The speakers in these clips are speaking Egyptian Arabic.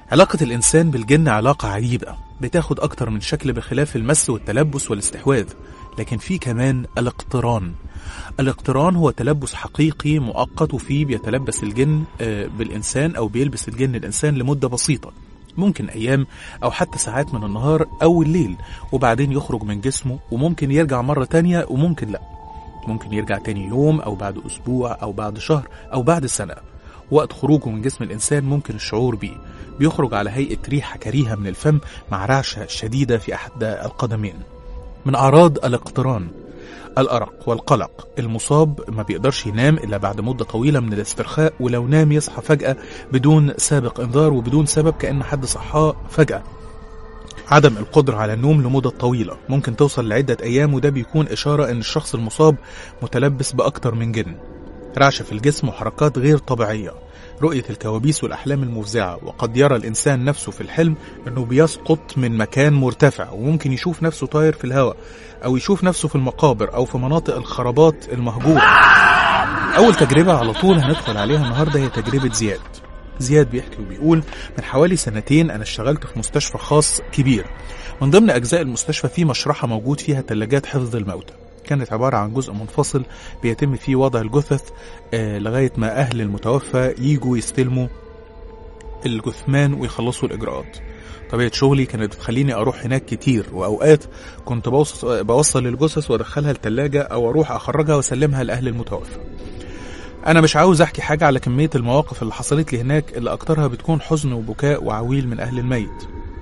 علاقة الإنسان بالجن علاقة عجيبة بتاخد أكتر من شكل بخلاف المس والتلبس والاستحواذ لكن في كمان الاقتران الاقتران هو تلبس حقيقي مؤقت وفيه بيتلبس الجن آه، بالإنسان أو بيلبس الجن الإنسان لمدة بسيطة ممكن أيام أو حتى ساعات من النهار أو الليل وبعدين يخرج من جسمه وممكن يرجع مرة تانية وممكن لأ ممكن يرجع تاني يوم أو بعد أسبوع أو بعد شهر أو بعد سنة وقت خروجه من جسم الإنسان ممكن الشعور بيه بيخرج على هيئة ريحة كريهة من الفم مع رعشة شديدة في أحد القدمين من أعراض الاقتران الأرق والقلق المصاب ما بيقدرش ينام إلا بعد مدة طويلة من الاسترخاء ولو نام يصحى فجأة بدون سابق إنذار وبدون سبب كأن حد صحاه فجأة عدم القدرة على النوم لمدة طويلة ممكن توصل لعدة أيام وده بيكون إشارة إن الشخص المصاب متلبس بأكتر من جن رعشة في الجسم وحركات غير طبيعية رؤية الكوابيس والأحلام المفزعة وقد يرى الإنسان نفسه في الحلم أنه بيسقط من مكان مرتفع وممكن يشوف نفسه طاير في الهواء أو يشوف نفسه في المقابر أو في مناطق الخرابات المهجورة أول تجربة على طول هندخل عليها النهاردة هي تجربة زياد زياد بيحكي وبيقول من حوالي سنتين أنا اشتغلت في مستشفى خاص كبير من ضمن أجزاء المستشفى في مشرحة موجود فيها ثلاجات حفظ الموتى كانت عبارة عن جزء منفصل بيتم فيه وضع الجثث آه، لغاية ما أهل المتوفى يجوا يستلموا الجثمان ويخلصوا الإجراءات طبيعة شغلي كانت بتخليني أروح هناك كتير وأوقات كنت بوصل, بوصل الجثث وأدخلها التلاجة أو أروح أخرجها وأسلمها لأهل المتوفى أنا مش عاوز أحكي حاجة على كمية المواقف اللي حصلت لي هناك اللي أكترها بتكون حزن وبكاء وعويل من أهل الميت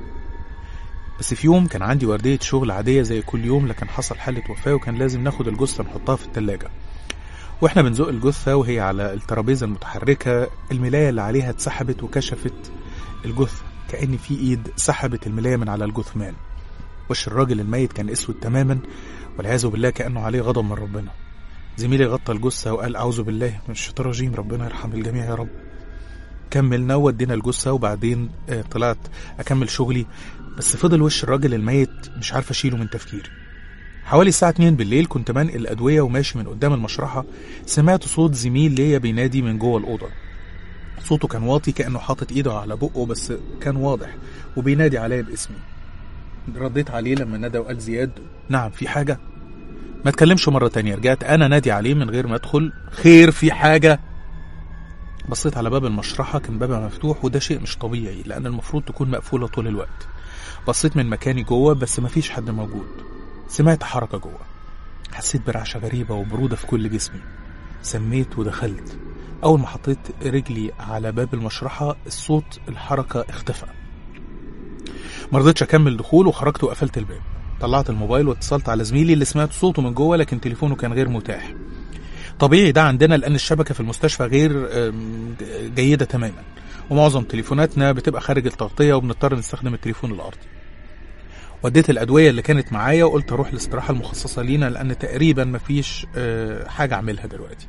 بس في يوم كان عندي وردية شغل عادية زي كل يوم لكن حصل حالة وفاة وكان لازم ناخد الجثة نحطها في التلاجة واحنا بنزق الجثة وهي على الترابيزة المتحركة الملاية اللي عليها اتسحبت وكشفت الجثة كأن في ايد سحبت الملاية من على الجثمان وش الراجل الميت كان اسود تماما والعياذ بالله كأنه عليه غضب من ربنا زميلي غطى الجثة وقال أعوذ بالله من الشيطان الرجيم ربنا يرحم الجميع يا رب كملنا ودينا الجثة وبعدين آه، طلعت أكمل شغلي بس فضل وش الراجل الميت مش عارف أشيله من تفكيري حوالي الساعة 2 بالليل كنت بنقل الأدوية وماشي من قدام المشرحة سمعت صوت زميل ليا بينادي من جوه الأوضة صوته كان واطي كأنه حاطط إيده على بقه بس كان واضح وبينادي عليا باسمي رديت عليه لما نادى وقال زياد نعم في حاجة ما اتكلمش مرة تانية رجعت أنا نادي عليه من غير ما أدخل خير في حاجة بصيت على باب المشرحة كان بابها مفتوح وده شيء مش طبيعي لأن المفروض تكون مقفولة طول الوقت بصيت من مكاني جوه بس مفيش حد موجود سمعت حركة جوه حسيت برعشة غريبة وبرودة في كل جسمي سميت ودخلت أول ما حطيت رجلي على باب المشرحة الصوت الحركة اختفى مرضتش أكمل دخول وخرجت وقفلت الباب طلعت الموبايل واتصلت على زميلي اللي سمعت صوته من جوه لكن تليفونه كان غير متاح طبيعي ده عندنا لأن الشبكة في المستشفى غير آم، جيدة تماما ومعظم تليفوناتنا بتبقى خارج التغطية وبنضطر نستخدم التليفون الأرضي وديت الأدوية اللي كانت معايا وقلت أروح الاستراحة المخصصة لينا لأن تقريبا مفيش آه، حاجة أعملها دلوقتي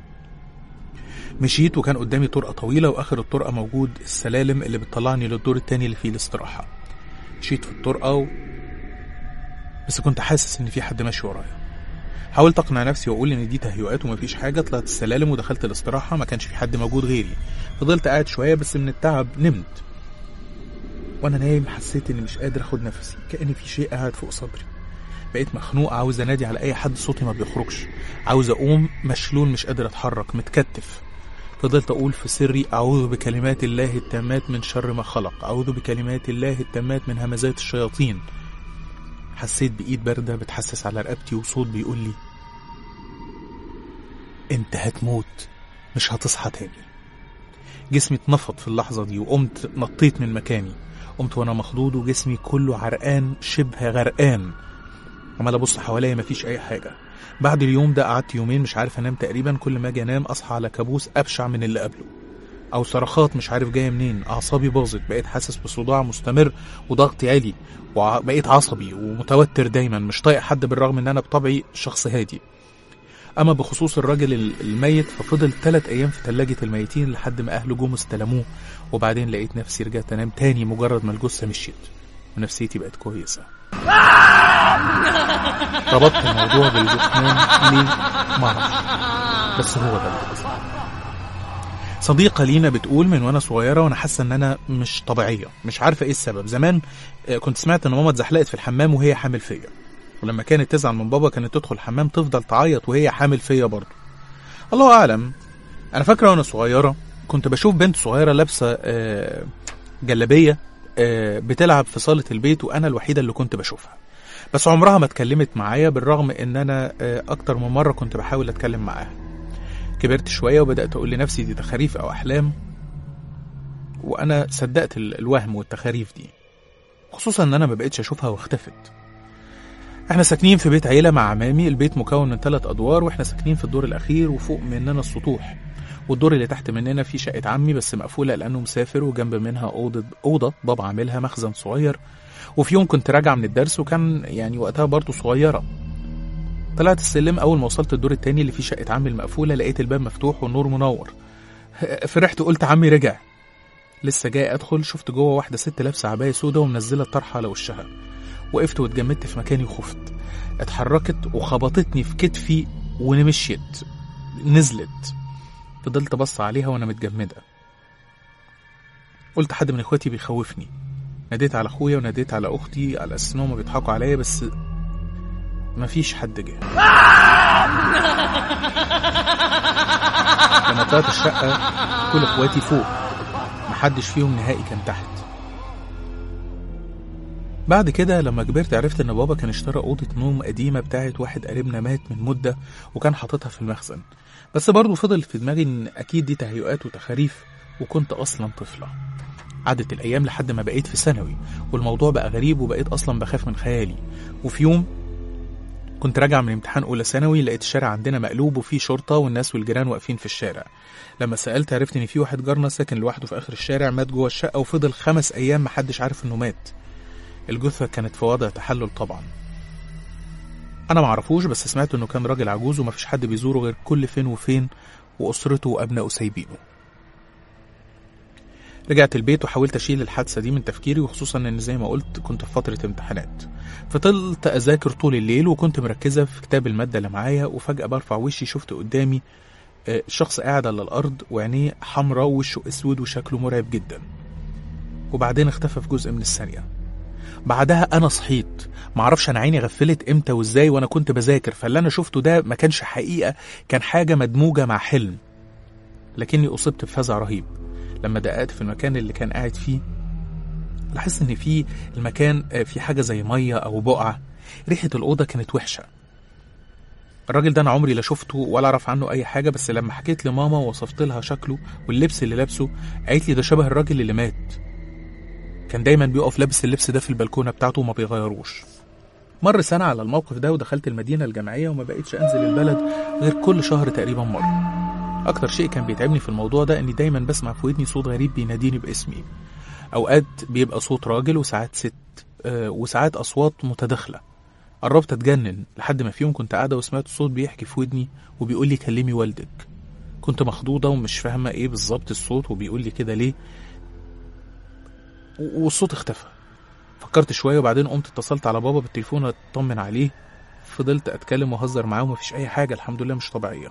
مشيت وكان قدامي طرقة طويلة وآخر الطرقة موجود السلالم اللي بتطلعني للدور التاني اللي فيه الاستراحة مشيت في الطرقة و... بس كنت حاسس إن في حد ماشي ورايا حاولت أقنع نفسي وأقول إن دي تهيؤات ومفيش حاجة طلعت السلالم ودخلت الاستراحة ما كانش في حد موجود غيري فضلت قاعد شوية بس من التعب نمت وانا نايم حسيت اني مش قادر اخد نفسي كأن في شيء قاعد فوق صدري بقيت مخنوق عاوز انادي على اي حد صوتي ما بيخرجش عاوز اقوم مشلول مش قادر اتحرك متكتف فضلت اقول في سري اعوذ بكلمات الله التامات من شر ما خلق اعوذ بكلمات الله التامات من همزات الشياطين حسيت بايد بارده بتحسس على رقبتي وصوت بيقول لي انت هتموت مش هتصحى تاني جسمي اتنفض في اللحظة دي وقمت نطيت من مكاني قمت وانا مخضوض وجسمي كله عرقان شبه غرقان عمال ابص حواليا مفيش اي حاجة بعد اليوم ده قعدت يومين مش عارف انام تقريبا كل ما اجي انام اصحى على كابوس ابشع من اللي قبله او صرخات مش عارف جايه منين اعصابي باظت بقيت حاسس بصداع مستمر وضغطي عالي وبقيت عصبي ومتوتر دايما مش طايق حد بالرغم ان انا بطبعي شخص هادي اما بخصوص الراجل ال- الميت ففضل ثلاث ايام في ثلاجه الميتين لحد ما اهله جم استلموه وبعدين لقيت نفسي رجعت انام تاني مجرد ما الجثه مشيت ونفسيتي بقت كويسه ربطت الموضوع بالجثمان ليه معرفش بس هو ده اللي حصل صديقة لينا بتقول من وانا صغيرة وانا حاسة ان انا مش طبيعية مش عارفة ايه السبب زمان آه، كنت سمعت ان ماما اتزحلقت في الحمام وهي حامل فيا ولما كانت تزعل من بابا كانت تدخل الحمام تفضل تعيط وهي حامل فيا برضه الله اعلم انا فاكرة وانا صغيرة كنت بشوف بنت صغيرة لابسة آه، جلابية آه، بتلعب في صالة البيت وانا الوحيدة اللي كنت بشوفها بس عمرها ما اتكلمت معايا بالرغم ان انا آه، اكتر من مرة كنت بحاول اتكلم معاها كبرت شوية وبدأت أقول لنفسي دي تخاريف أو أحلام وأنا صدقت ال- الوهم والتخاريف دي خصوصا إن أنا ما بقتش أشوفها واختفت احنا ساكنين في بيت عيلة مع عمامي البيت مكون من ثلاث أدوار واحنا ساكنين في الدور الأخير وفوق مننا السطوح والدور اللي تحت مننا فيه شقة عمي بس مقفولة لأنه مسافر وجنب منها أوضة أوضة بابا عاملها مخزن صغير وفي يوم كنت راجع من الدرس وكان يعني وقتها برضه صغيرة طلعت السلم اول ما وصلت الدور التاني اللي فيه شقه عمي المقفوله لقيت الباب مفتوح والنور منور فرحت قلت عمي رجع لسه جاي ادخل شفت جوه واحده ست لابسه عبايه سودا ومنزله الطرحه على وشها وقفت واتجمدت في مكاني وخفت اتحركت وخبطتني في كتفي ومشيت نزلت فضلت بص عليها وانا متجمده قلت حد من اخواتي بيخوفني ناديت على اخويا وناديت على اختي على اساس انهم بيضحكوا عليا بس مفيش حد جه لما طلعت الشقة كل اخواتي فوق محدش فيهم نهائي كان تحت بعد كده لما كبرت عرفت ان بابا كان اشترى اوضة نوم قديمة بتاعت واحد قريبنا مات من مدة وكان حاططها في المخزن بس برضه فضل في دماغي ان اكيد دي تهيؤات وتخاريف وكنت اصلا طفلة عدت الايام لحد ما بقيت في ثانوي والموضوع بقى غريب وبقيت اصلا بخاف من خيالي وفي يوم كنت راجع من امتحان اولى ثانوي لقيت الشارع عندنا مقلوب وفيه شرطه والناس والجيران واقفين في الشارع لما سالت عرفت ان في واحد جارنا ساكن لوحده في اخر الشارع مات جوه الشقه وفضل خمس ايام محدش عارف انه مات الجثه كانت في وضع تحلل طبعا انا معرفوش بس سمعت انه كان راجل عجوز ومفيش حد بيزوره غير كل فين وفين واسرته وابنائه سايبينه رجعت البيت وحاولت اشيل الحادثه دي من تفكيري وخصوصا ان زي ما قلت كنت في فتره امتحانات فضلت اذاكر طول الليل وكنت مركزه في كتاب الماده اللي معايا وفجاه برفع وشي شفت قدامي آه، شخص قاعد على الارض وعينيه حمراء ووشه اسود وشكله مرعب جدا وبعدين اختفى في جزء من الثانيه بعدها انا صحيت معرفش انا عيني غفلت امتى وازاي وانا كنت بذاكر فاللي انا شفته ده ما كانش حقيقه كان حاجه مدموجه مع حلم لكني اصبت بفزع رهيب لما دققت في المكان اللي كان قاعد فيه لاحظت ان في المكان آه، في حاجه زي ميه او بقعه ريحه الاوضه كانت وحشه الراجل ده انا عمري لا شفته ولا اعرف عنه اي حاجه بس لما حكيت لماما ووصفت لها شكله واللبس اللي لابسه قالت لي ده شبه الراجل اللي مات كان دايما بيقف لابس اللبس ده في البلكونه بتاعته وما بيغيروش مر سنة على الموقف ده ودخلت المدينة الجامعية وما بقيتش أنزل البلد غير كل شهر تقريبا مرة أكتر شيء كان بيتعبني في الموضوع ده إني دايما بسمع في ودني صوت غريب بيناديني باسمي أوقات بيبقى صوت راجل وساعات ست آه، وساعات أصوات متداخلة قربت أتجنن لحد ما في يوم كنت قاعدة وسمعت صوت بيحكي في ودني وبيقول لي كلمي والدك كنت مخضوضة ومش فاهمة إيه بالظبط الصوت وبيقول لي كده ليه و- والصوت اختفى فكرت شوية وبعدين قمت اتصلت على بابا بالتليفون اطمن عليه فضلت اتكلم واهزر معاه ومفيش اي حاجة الحمد لله مش طبيعية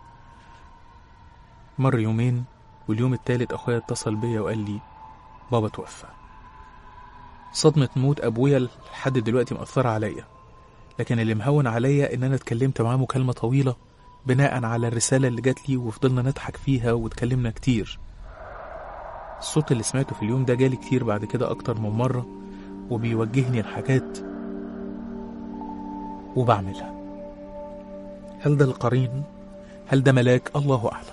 مر يومين واليوم التالت اخويا اتصل بيا وقال لي بابا توفى صدمة موت ابويا لحد دلوقتي مأثرة عليا لكن اللي مهون عليا ان انا اتكلمت معاه مكالمة طويلة بناء على الرسالة اللي جات لي وفضلنا نضحك فيها واتكلمنا كتير الصوت اللي سمعته في اليوم ده جالي كتير بعد كده اكتر من مرة وبيوجهني لحاجات وبعملها هل ده القرين هل ده ملاك الله اعلم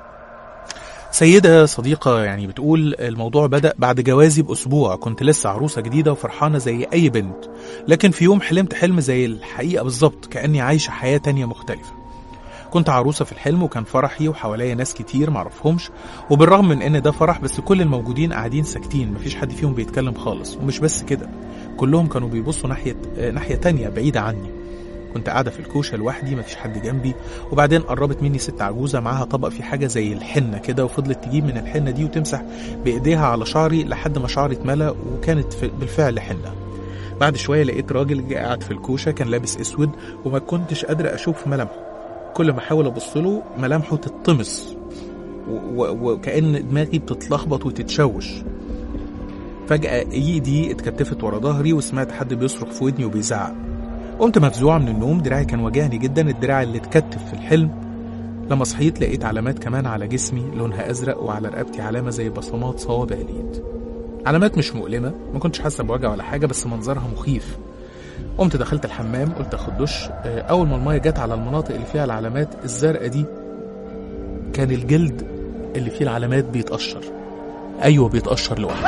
سيدة صديقة يعني بتقول الموضوع بدأ بعد جوازي بأسبوع كنت لسه عروسة جديدة وفرحانة زي أي بنت لكن في يوم حلمت حلم زي الحقيقة بالظبط كأني عايشة حياة تانية مختلفة كنت عروسة في الحلم وكان فرحي وحواليا ناس كتير معرفهمش وبالرغم من ان ده فرح بس كل الموجودين قاعدين ساكتين مفيش حد فيهم بيتكلم خالص ومش بس كده كلهم كانوا بيبصوا ناحية آه، ناحية تانية بعيدة عني كنت قاعدة في الكوشة لوحدي مفيش حد جنبي وبعدين قربت مني ست عجوزة معاها طبق فيه حاجة زي الحنة كده وفضلت تجيب من الحنة دي وتمسح بإيديها على شعري لحد ما شعري اتملى وكانت في- بالفعل حنة بعد شوية لقيت راجل جه قاعد في الكوشة كان لابس اسود وما كنتش قادرة اشوف ملامحه كل ما احاول ابص له ملامحه تطمس و- و- وكأن دماغي بتتلخبط وتتشوش فجأة ايدي اتكتفت ورا ظهري وسمعت حد بيصرخ في ودني وبيزعق قمت مفزوعة من النوم دراعي كان واجعني جدا الدراع اللي اتكتف في الحلم لما صحيت لقيت علامات كمان على جسمي لونها أزرق وعلى رقبتي علامة زي بصمات صوابع اليد علامات مش مؤلمة ما كنتش حاسة بوجع ولا حاجة بس منظرها مخيف قمت دخلت الحمام قلت اخد دش آه، اول ما الميه جت على المناطق اللي فيها العلامات الزرقاء دي كان الجلد اللي فيه العلامات بيتقشر ايوه بيتقشر لوحده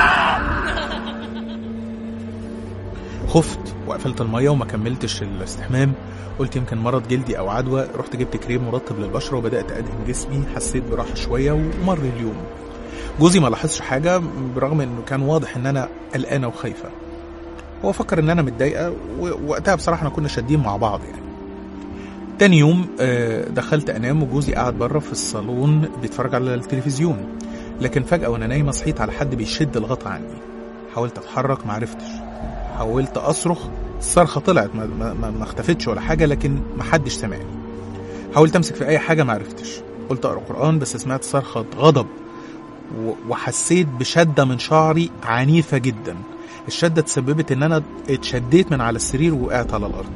خفت وقفلت الميه وما كملتش الاستحمام قلت يمكن مرض جلدي او عدوى رحت جبت كريم مرطب للبشره وبدات ادهن جسمي حسيت براحه شويه ومر اليوم جوزي ما لاحظش حاجه برغم انه كان واضح ان انا قلقانه وخايفه هو فكر ان انا متضايقه ووقتها بصراحه احنا كنا شادين مع بعض يعني تاني يوم آه، دخلت انام وجوزي قاعد بره في الصالون بيتفرج على التلفزيون لكن فجاه وانا نايمه صحيت على حد بيشد الغطا عني حاولت اتحرك ما عرفتش حاولت اصرخ الصرخه طلعت ما, ما, ما, ما اختفتش ولا حاجه لكن ما حدش سمعني حاولت امسك في اي حاجه ما عرفتش قلت اقرا قران بس سمعت صرخه غضب و- وحسيت بشده من شعري عنيفه جدا الشده تسببت ان انا اتشديت من على السرير ووقعت على الارض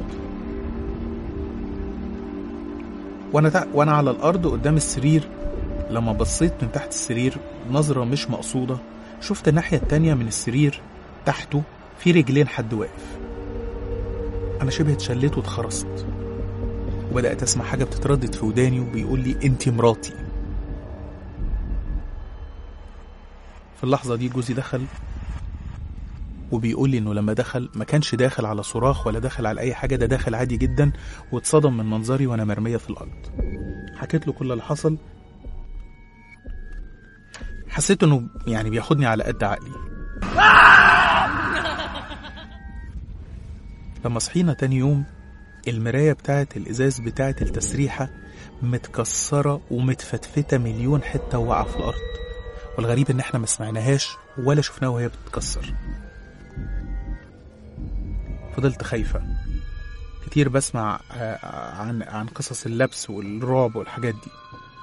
وانا تع... وانا على الارض قدام السرير لما بصيت من تحت السرير نظرة مش مقصودة شفت الناحية التانية من السرير تحته في رجلين حد واقف أنا شبه اتشليت واتخرست وبدأت أسمع حاجة بتتردد في وداني وبيقول لي أنت مراتي في اللحظة دي جوزي دخل وبيقول لي انه لما دخل ما كانش داخل على صراخ ولا داخل على اي حاجه ده داخل عادي جدا واتصدم من منظري وانا مرميه في الارض حكيت له كل اللي حصل حسيت انه يعني بياخدني على قد عقلي لما صحينا تاني يوم المراية بتاعت الإزاز بتاعت التسريحة متكسرة ومتفتفتة مليون حتة وواقعة في الأرض والغريب إن إحنا ما سمعناهاش ولا شفناها وهي بتتكسر فضلت خايفة كتير بسمع آه، عن عن قصص اللبس والرعب والحاجات دي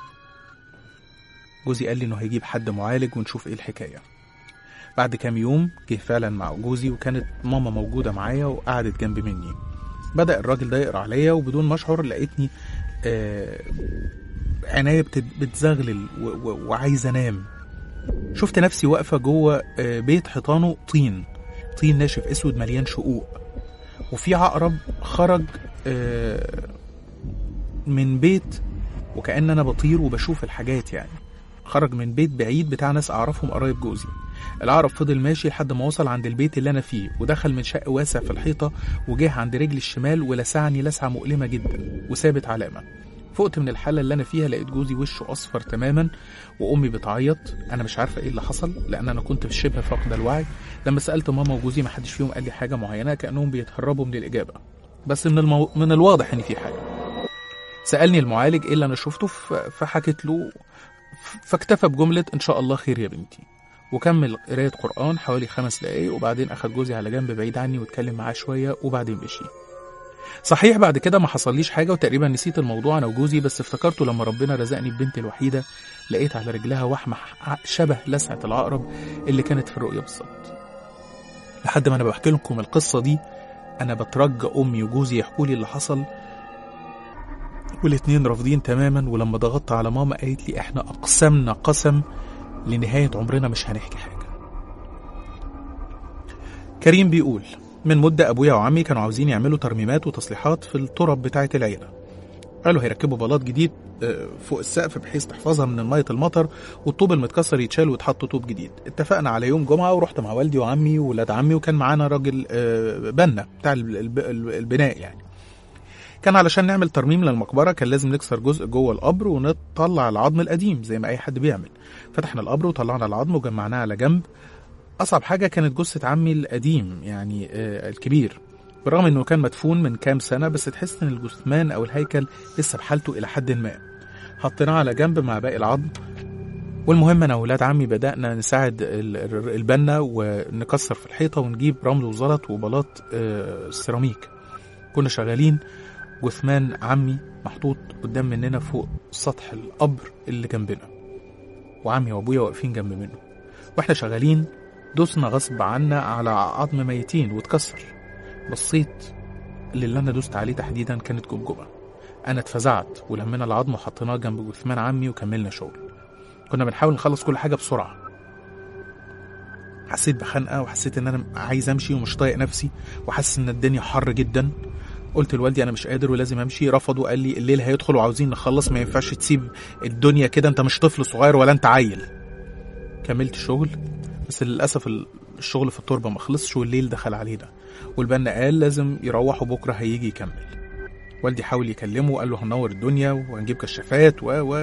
جوزي قال لي انه هيجيب حد معالج ونشوف ايه الحكايه بعد كام يوم جه فعلا مع جوزي وكانت ماما موجوده معايا وقعدت جنب مني بدا الراجل ده يقرا عليا وبدون ما اشعر لقيتني آه عينيا بتت- بتزغلل و- و- وعايز انام شفت نفسي واقفه جوه آه بيت حيطانه طين طين ناشف اسود مليان شقوق وفي عقرب خرج آه من بيت وكأن انا بطير وبشوف الحاجات يعني خرج من بيت بعيد بتاع ناس اعرفهم قرايب جوزي العقرب فضل ماشي لحد ما وصل عند البيت اللي انا فيه ودخل من شق واسع في الحيطه وجه عند رجلي الشمال ولسعني لسعه مؤلمه جدا وسابت علامه فقت من الحالة اللي أنا فيها لقيت جوزي وشه أصفر تماما وأمي بتعيط أنا مش عارفة إيه اللي حصل لأن أنا كنت في شبه فاقدة الوعي لما سألت ماما وجوزي محدش فيهم قال لي حاجة معينة كأنهم بيتهربوا من الإجابة بس من المو... من الواضح إن في حاجة سألني المعالج إيه اللي أنا شفته ف... فحكيت له ف- فاكتفى بجملة إن شاء الله خير يا بنتي وكمل قراية قرآن حوالي خمس دقايق وبعدين أخد جوزي على جنب بعيد عني واتكلم معاه شوية وبعدين مشي صحيح بعد كده ما حصليش حاجة وتقريبا نسيت الموضوع أنا وجوزي بس افتكرته لما ربنا رزقني ببنتي الوحيدة لقيت على رجلها وحمة ح- شبه لسعة العقرب اللي كانت في الرؤية بالظبط لحد ما أنا بحكي لكم القصة دي أنا بترجى أمي وجوزي يحكوا لي اللي حصل والاتنين رافضين تماما ولما ضغطت على ماما قالت لي احنا أقسمنا قسم لنهاية عمرنا مش هنحكي حاجة كريم بيقول من مدة أبويا وعمي كانوا عاوزين يعملوا ترميمات وتصليحات في التراب بتاعة العيلة قالوا هيركبوا بلاط جديد آه، فوق السقف بحيث تحفظها من مية المطر والطوب المتكسر يتشال ويتحط طوب جديد اتفقنا على يوم جمعة ورحت مع والدي وعمي وولاد عمي وكان معانا راجل آه، بنا بتاع الب- الب- البناء يعني كان علشان نعمل ترميم للمقبرة كان لازم نكسر جزء جوه القبر ونطلع العظم القديم زي ما أي حد بيعمل فتحنا القبر وطلعنا العظم وجمعناه على جنب أصعب حاجة كانت جثة عمي القديم يعني آه الكبير بالرغم إنه كان مدفون من كام سنة بس تحس إن الجثمان أو الهيكل لسه بحالته إلى حد ما حطيناه على جنب مع باقي العظم والمهم أنا وولاد عمي بدأنا نساعد ال- ال- البنا ونكسر في الحيطة ونجيب رمل وزلط وبلاط آه سيراميك كنا شغالين جثمان عمي محطوط قدام مننا فوق سطح القبر اللي جنبنا وعمي وابويا واقفين جنب منه واحنا شغالين دوسنا غصب عنا على عظم ميتين واتكسر بصيت للي انا دوست عليه تحديدا كانت جمجمه انا اتفزعت ولمينا العظم وحطيناه جنب جثمان عمي وكملنا شغل كنا بنحاول نخلص كل حاجه بسرعه حسيت بخنقه وحسيت ان انا عايز امشي ومش طايق نفسي وحاسس ان الدنيا حر جدا قلت لوالدي انا مش قادر ولازم امشي رفض وقال لي الليل هيدخل وعاوزين نخلص ما ينفعش تسيب الدنيا كده انت مش طفل صغير ولا انت عيل كملت شغل بس للاسف ال- الشغل في التربه ما خلصش والليل دخل علينا والبنا قال لازم يروح وبكره هيجي يكمل والدي حاول يكلمه وقال له هننور الدنيا وهنجيب كشافات و و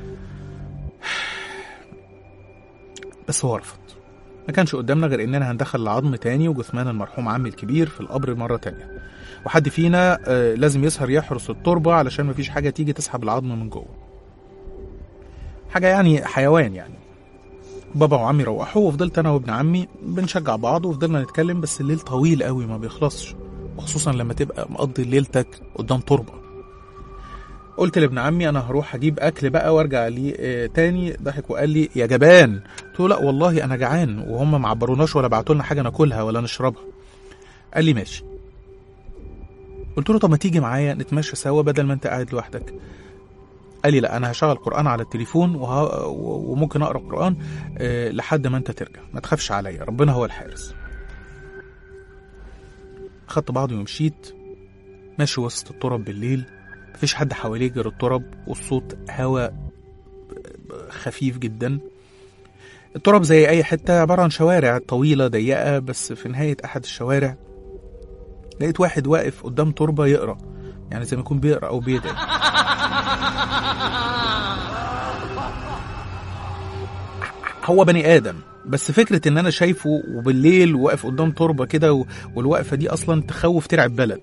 بس هو رفض ما كانش قدامنا غير اننا هندخل العظم تاني وجثمان المرحوم عمي الكبير في القبر مرة تانية وحد فينا آه، لازم يسهر يحرس التربة علشان مفيش حاجة تيجي تسحب العظم من جوه حاجة يعني حيوان يعني بابا وعمي روحوا وفضلت انا وابن عمي بنشجع بعض وفضلنا نتكلم بس الليل طويل قوي ما بيخلصش وخصوصا لما تبقى مقضي ليلتك قدام تربه قلت لابن عمي انا هروح اجيب اكل بقى وارجع لي آه، تاني ضحك وقال لي يا جبان قلت له لا والله انا جعان وهم ما عبروناش ولا بعتوا لنا حاجه ناكلها ولا نشربها قال لي ماشي قلت له طب ما تيجي معايا نتمشى سوا بدل ما انت قاعد لوحدك قال لي لا انا هشغل قران على التليفون وه... و- وممكن اقرا قران آه، لحد ما انت ترجع ما تخافش عليا ربنا هو الحارس خدت بعضي ومشيت ماشي وسط التراب بالليل مفيش حد حواليه غير التراب والصوت هوا خفيف جدا التراب زي اي حته عباره عن شوارع طويله ضيقه بس في نهايه احد الشوارع لقيت واحد واقف قدام تربه يقرا يعني زي ما يكون بيقرا او بيدعي هو بني ادم بس فكره ان انا شايفه وبالليل واقف قدام تربه كده و- والوقفه دي اصلا تخوف ترعب بلد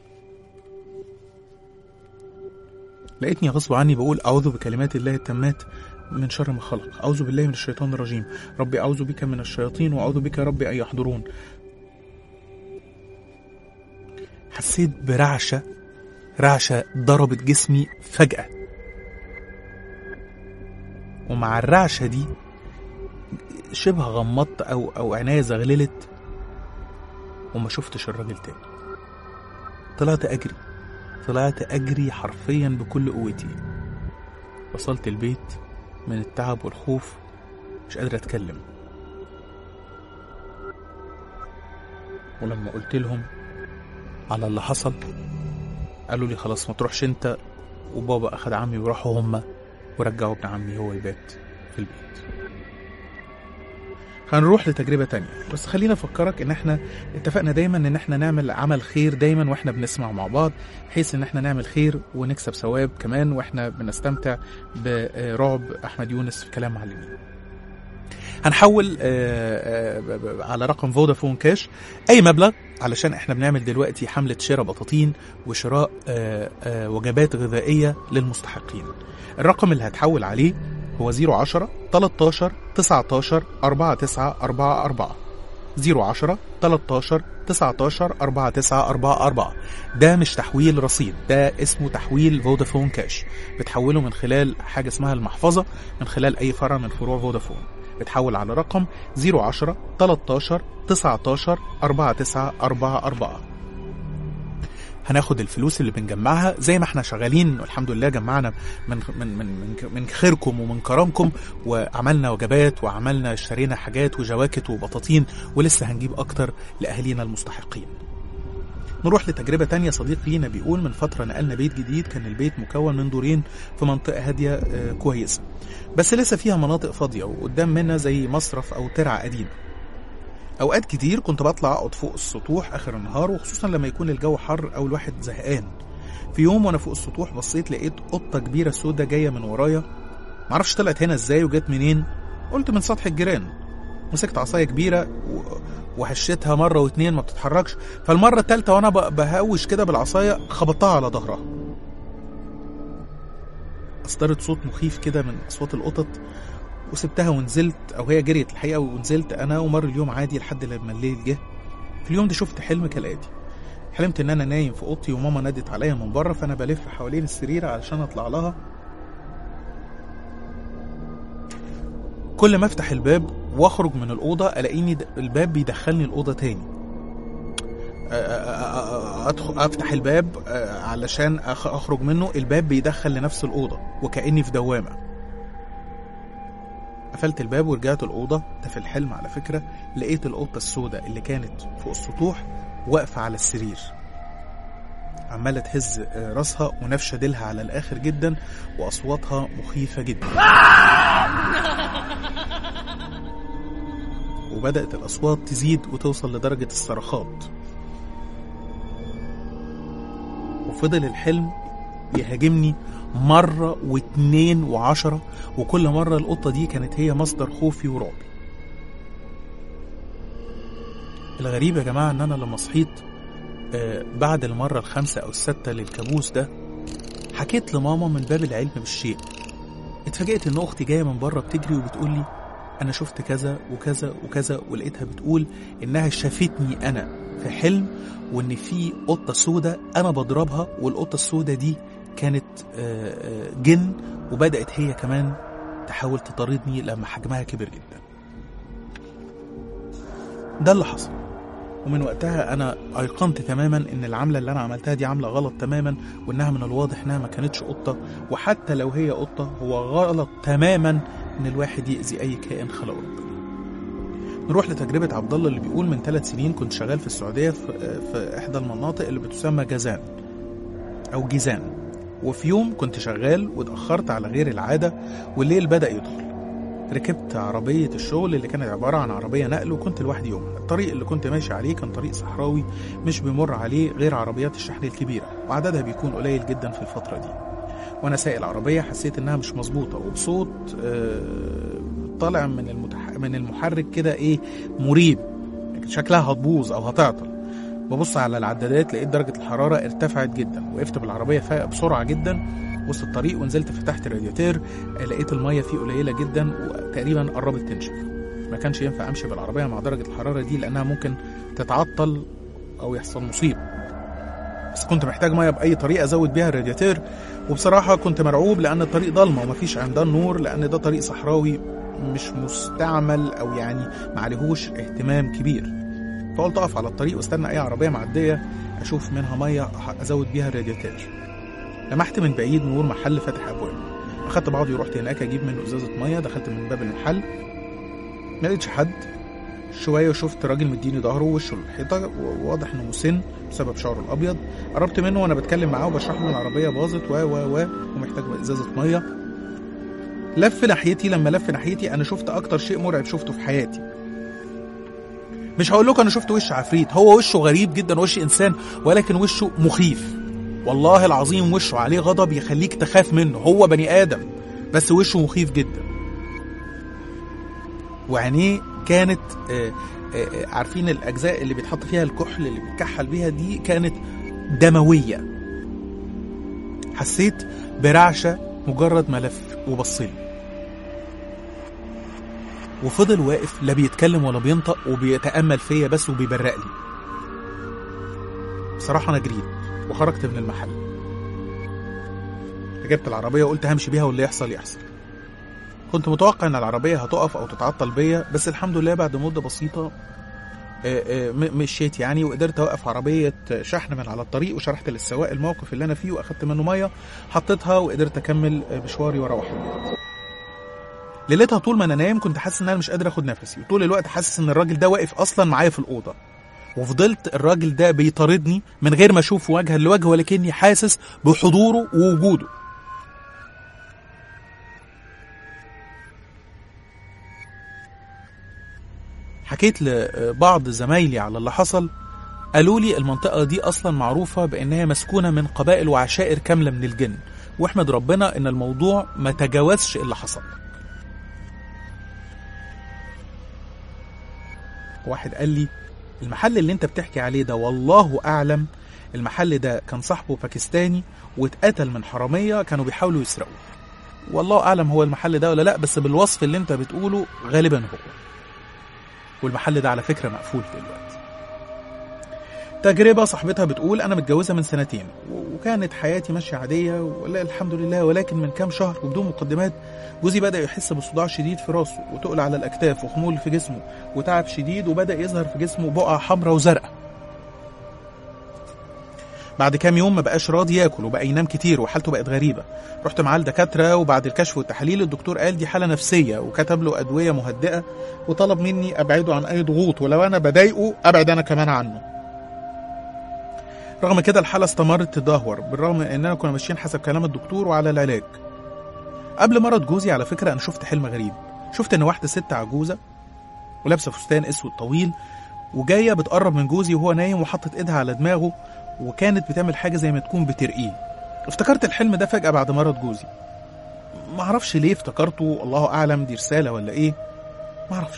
لقيتني غصب عني بقول اعوذ بكلمات الله التامات من شر ما خلق اعوذ بالله من الشيطان الرجيم ربي اعوذ بك من الشياطين واعوذ بك يا ربي ان يحضرون حسيت برعشه رعشه ضربت جسمي فجاه ومع الرعشه دي شبه غمضت او او عينيا زغللت وما شفتش الراجل تاني طلعت اجري طلعت اجري حرفيا بكل قوتي وصلت البيت من التعب والخوف مش قادر اتكلم ولما قلت لهم على اللي حصل قالوا لي خلاص ما تروحش انت وبابا اخد عمي وراحوا هما ورجعوا ابن عمي هو يبات في البيت هنروح لتجربة تانية بس خلينا افكرك ان احنا اتفقنا دايما ان احنا نعمل عمل خير دايما واحنا بنسمع مع بعض بحيث ان احنا نعمل خير ونكسب ثواب كمان واحنا بنستمتع برعب احمد يونس في كلام معلمين هنحول آه، آه، ب- ب- على رقم فودافون كاش اي مبلغ علشان احنا بنعمل دلوقتي حملة شراء بطاطين وشراء آه، آه، وجبات غذائية للمستحقين الرقم اللي هتحول عليه هو 010 13 19 4944 010 13 19 4944 ده مش تحويل رصيد ده اسمه تحويل فودافون كاش بتحوله من خلال حاجة اسمها المحفظة من خلال أي فرع من فروع فودافون بتحول على رقم 010 13 19 4944 هناخد الفلوس اللي بنجمعها زي ما احنا شغالين والحمد لله جمعنا من من من من, من خيركم ومن كرمكم وعملنا وجبات وعملنا اشترينا حاجات وجواكت وبطاطين ولسه هنجيب اكتر لاهالينا المستحقين. نروح لتجربة تانية صديق لينا بيقول من فترة نقلنا بيت جديد كان البيت مكون من دورين في منطقة هادية آه، كويسة بس لسه فيها مناطق فاضية وقدام منها زي مصرف أو ترعة قديمة اوقات كتير كنت بطلع اقعد فوق السطوح اخر النهار وخصوصا لما يكون الجو حر او الواحد زهقان في يوم وانا فوق السطوح بصيت لقيت قطه كبيره سودة جايه من ورايا معرفش طلعت هنا ازاي وجت منين قلت من سطح الجيران مسكت عصايه كبيره و... وهشيتها مره واتنين ما بتتحركش فالمره التالتة وانا ب- بهوش كده بالعصايه خبطتها على ظهرها اصدرت صوت مخيف كده من اصوات القطط وسبتها ونزلت او هي جريت الحقيقه ونزلت انا ومر اليوم عادي لحد لما الليل جه في اليوم ده شفت حلم كالاتي حلمت ان انا نايم في اوضتي وماما نادت عليا من بره فانا بلف حوالين السرير علشان اطلع لها كل ما افتح الباب واخرج من الاوضه الاقيني د- الباب بيدخلني الاوضه تاني أ- أ- أ- أدخل افتح الباب آه، علشان أخ- اخرج منه الباب بيدخل لنفس الاوضه وكاني في دوامه قفلت الباب ورجعت الاوضه ده في الحلم على فكره لقيت القطه السوداء اللي كانت فوق السطوح واقفه على السرير عماله تهز آه، راسها ونفشه ديلها على الاخر جدا واصواتها مخيفه جدا وبدات الاصوات تزيد وتوصل لدرجه الصرخات وفضل الحلم يهاجمني مرة واتنين وعشرة وكل مرة القطة دي كانت هي مصدر خوفي ورعبي الغريب يا جماعة ان انا لما صحيت آه، بعد المرة الخامسة او السادسة للكابوس ده حكيت لماما من باب العلم بالشيء اتفاجئت ان اختي جاية من بره بتجري وبتقول لي انا شفت كذا وكذا وكذا ولقيتها بتقول انها شافتني انا في حلم وان في قطه سودة انا بضربها والقطه السودة دي كانت آه، آه، جن وبدات هي كمان تحاول تطاردني لما حجمها كبر جدا ده اللي حصل ومن وقتها انا ايقنت تماما ان العمله اللي انا عملتها دي عمله غلط تماما وانها من الواضح انها ما كانتش قطه وحتى لو هي قطه هو غلط تماما ان الواحد يأذي اي كائن خلقه ربنا نروح لتجربة عبد الله اللي بيقول من ثلاث سنين كنت شغال في السعودية في, في إحدى المناطق اللي بتسمى جازان أو جيزان وفي يوم كنت شغال واتأخرت على غير العادة والليل بدأ يدخل ركبت عربية الشغل اللي كانت عبارة عن عربية نقل وكنت لوحدي يومها الطريق اللي كنت ماشي عليه كان طريق صحراوي مش بيمر عليه غير عربيات الشحن الكبيرة وعددها بيكون قليل جدا في الفترة دي وانا سايق العربيه حسيت انها مش مظبوطه وبصوت آه، طالع من المتح... من المحرك كده ايه مريب شكلها هتبوظ او هتعطل ببص على العدادات لقيت درجه الحراره ارتفعت جدا وقفت بالعربيه فايقه بسرعه جدا وسط الطريق ونزلت فتحت الرادياتير آه، لقيت الميه فيه قليله جدا وتقريبا قربت تنشف ما كانش ينفع امشي بالعربيه مع درجه الحراره دي لانها ممكن تتعطل او يحصل مصيبه بس كنت محتاج ميه باي طريقه ازود بيها الرادياتير وبصراحه كنت مرعوب لان الطريق ضلمه ومفيش عمدان نور لان ده طريق صحراوي مش مستعمل او يعني معلهوش اهتمام كبير فقلت اقف على الطريق واستنى اي عربيه معديه اشوف منها ميه ازود بيها الرادياتير لمحت من بعيد نور محل فاتح ابواب اخدت بعضي ورحت هناك اجيب منه ازازه ميه دخلت من باب المحل ما لقيتش حد شويه وشفت راجل مديني ظهره ووشه للحيطه وواضح انه مسن بسبب شعره الابيض قربت منه وانا بتكلم معاه وبشرح له ان العربيه باظت و و و ومحتاج ازازه ميه لف ناحيتي لما لف ناحيتي انا شفت اكتر شيء مرعب شفته في حياتي مش هقول لكم انا شفت وش عفريت هو وشه غريب جدا وش انسان ولكن وشه مخيف والله العظيم وشه عليه غضب يخليك تخاف منه هو بني ادم بس وشه مخيف جدا وعينيه كانت آه، آه، آه، عارفين الاجزاء اللي بيتحط فيها الكحل اللي بيتكحل بيها دي كانت دمويه حسيت برعشه مجرد ما لف وبصلي وفضل واقف لا بيتكلم ولا بينطق وبيتامل فيا بس وبيبرق لي بصراحه انا جريت وخرجت من المحل ركبت العربيه وقلت همشي بيها واللي يحصل يحصل كنت متوقع ان العربيه هتقف او تتعطل بيا بس الحمد لله بعد مده بسيطه آه، آه، م- مشيت يعني وقدرت اوقف عربيه شحن من على الطريق وشرحت للسواق الموقف اللي انا فيه واخدت منه ميه حطيتها وقدرت اكمل آه، مشواري واروح البيت ليلتها طول ما انا نايم كنت حاسس ان انا مش قادر اخد نفسي وطول الوقت حاسس ان الراجل ده واقف اصلا معايا في الاوضه وفضلت الراجل ده بيطاردني من غير ما اشوفه وجها لوجه ولكني حاسس بحضوره ووجوده حكيت لبعض زمايلي على اللي حصل قالوا لي المنطقة دي أصلا معروفة بأنها مسكونة من قبائل وعشائر كاملة من الجن واحمد ربنا إن الموضوع ما تجاوزش اللي حصل واحد قال لي المحل اللي انت بتحكي عليه ده والله أعلم المحل ده كان صاحبه باكستاني واتقتل من حرامية كانوا بيحاولوا يسرقوه والله أعلم هو المحل ده ولا لأ بس بالوصف اللي انت بتقوله غالبا هو والمحل ده على فكرة مقفول دلوقتي تجربة صاحبتها بتقول أنا متجوزة من سنتين و- وكانت حياتي ماشية عادية ولا الحمد لله ولكن من كام شهر وبدون مقدمات جوزي بدأ يحس بصداع شديد في راسه وتقل على الأكتاف وخمول في جسمه وتعب شديد وبدأ يظهر في جسمه بقع حمراء وزرقاء بعد كام يوم ما بقاش راضي ياكل وبقى ينام كتير وحالته بقت غريبة رحت معاه الدكاترة وبعد الكشف والتحاليل الدكتور قال دي حالة نفسية وكتب له أدوية مهدئة وطلب مني أبعده عن أي ضغوط ولو أنا بضايقه أبعد أنا كمان عنه رغم كده الحالة استمرت تدهور بالرغم من اننا كنا ماشيين حسب كلام الدكتور وعلى العلاج قبل مرض جوزي على فكرة انا شفت حلم غريب شفت ان واحدة ست عجوزة ولابسة فستان اسود طويل وجاية بتقرب من جوزي وهو نايم وحطت ايدها على دماغه وكانت بتعمل حاجة زي ما تكون بترقيه افتكرت الحلم ده فجأة بعد مرض جوزي معرفش ليه افتكرته الله اعلم دي رسالة ولا ايه معرفش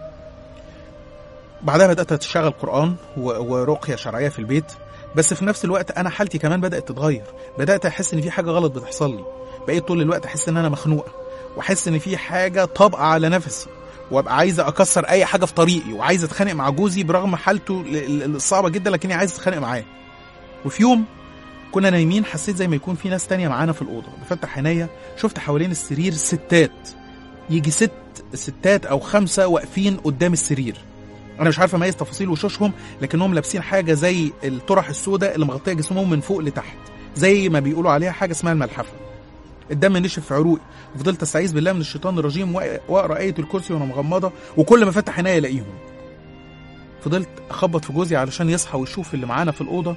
بعدها بدأت أتشغل قرآن و- ورقية شرعية في البيت بس في نفس الوقت أنا حالتي كمان بدأت تتغير بدأت أحس إن في حاجة غلط بتحصل لي بقيت طول الوقت أحس إن أنا مخنوقة وأحس إن في حاجة طابقة على نفسي وابقى عايزة أكسر أي حاجة في طريقي وعايزة أتخانق مع جوزي برغم حالته ال- ال- الصعبة جدا لكني عايز أتخانق معاه وفي يوم كنا نايمين حسيت زي ما يكون في ناس تانية معانا في الأوضة بفتح عينيا شفت حوالين السرير ستات يجي ست ستات أو خمسة واقفين قدام السرير انا مش عارف اميز تفاصيل وشوشهم لكنهم لابسين حاجه زي الطرح السوداء اللي مغطيه جسمهم من فوق لتحت زي ما بيقولوا عليها حاجه اسمها الملحفه الدم نشف في عروقي وفضلت استعيذ بالله من الشيطان الرجيم وأ- واقرا ايه الكرسي وانا مغمضه وكل ما افتح عينيا الاقيهم فضلت اخبط في جوزي علشان يصحى ويشوف اللي معانا في الاوضه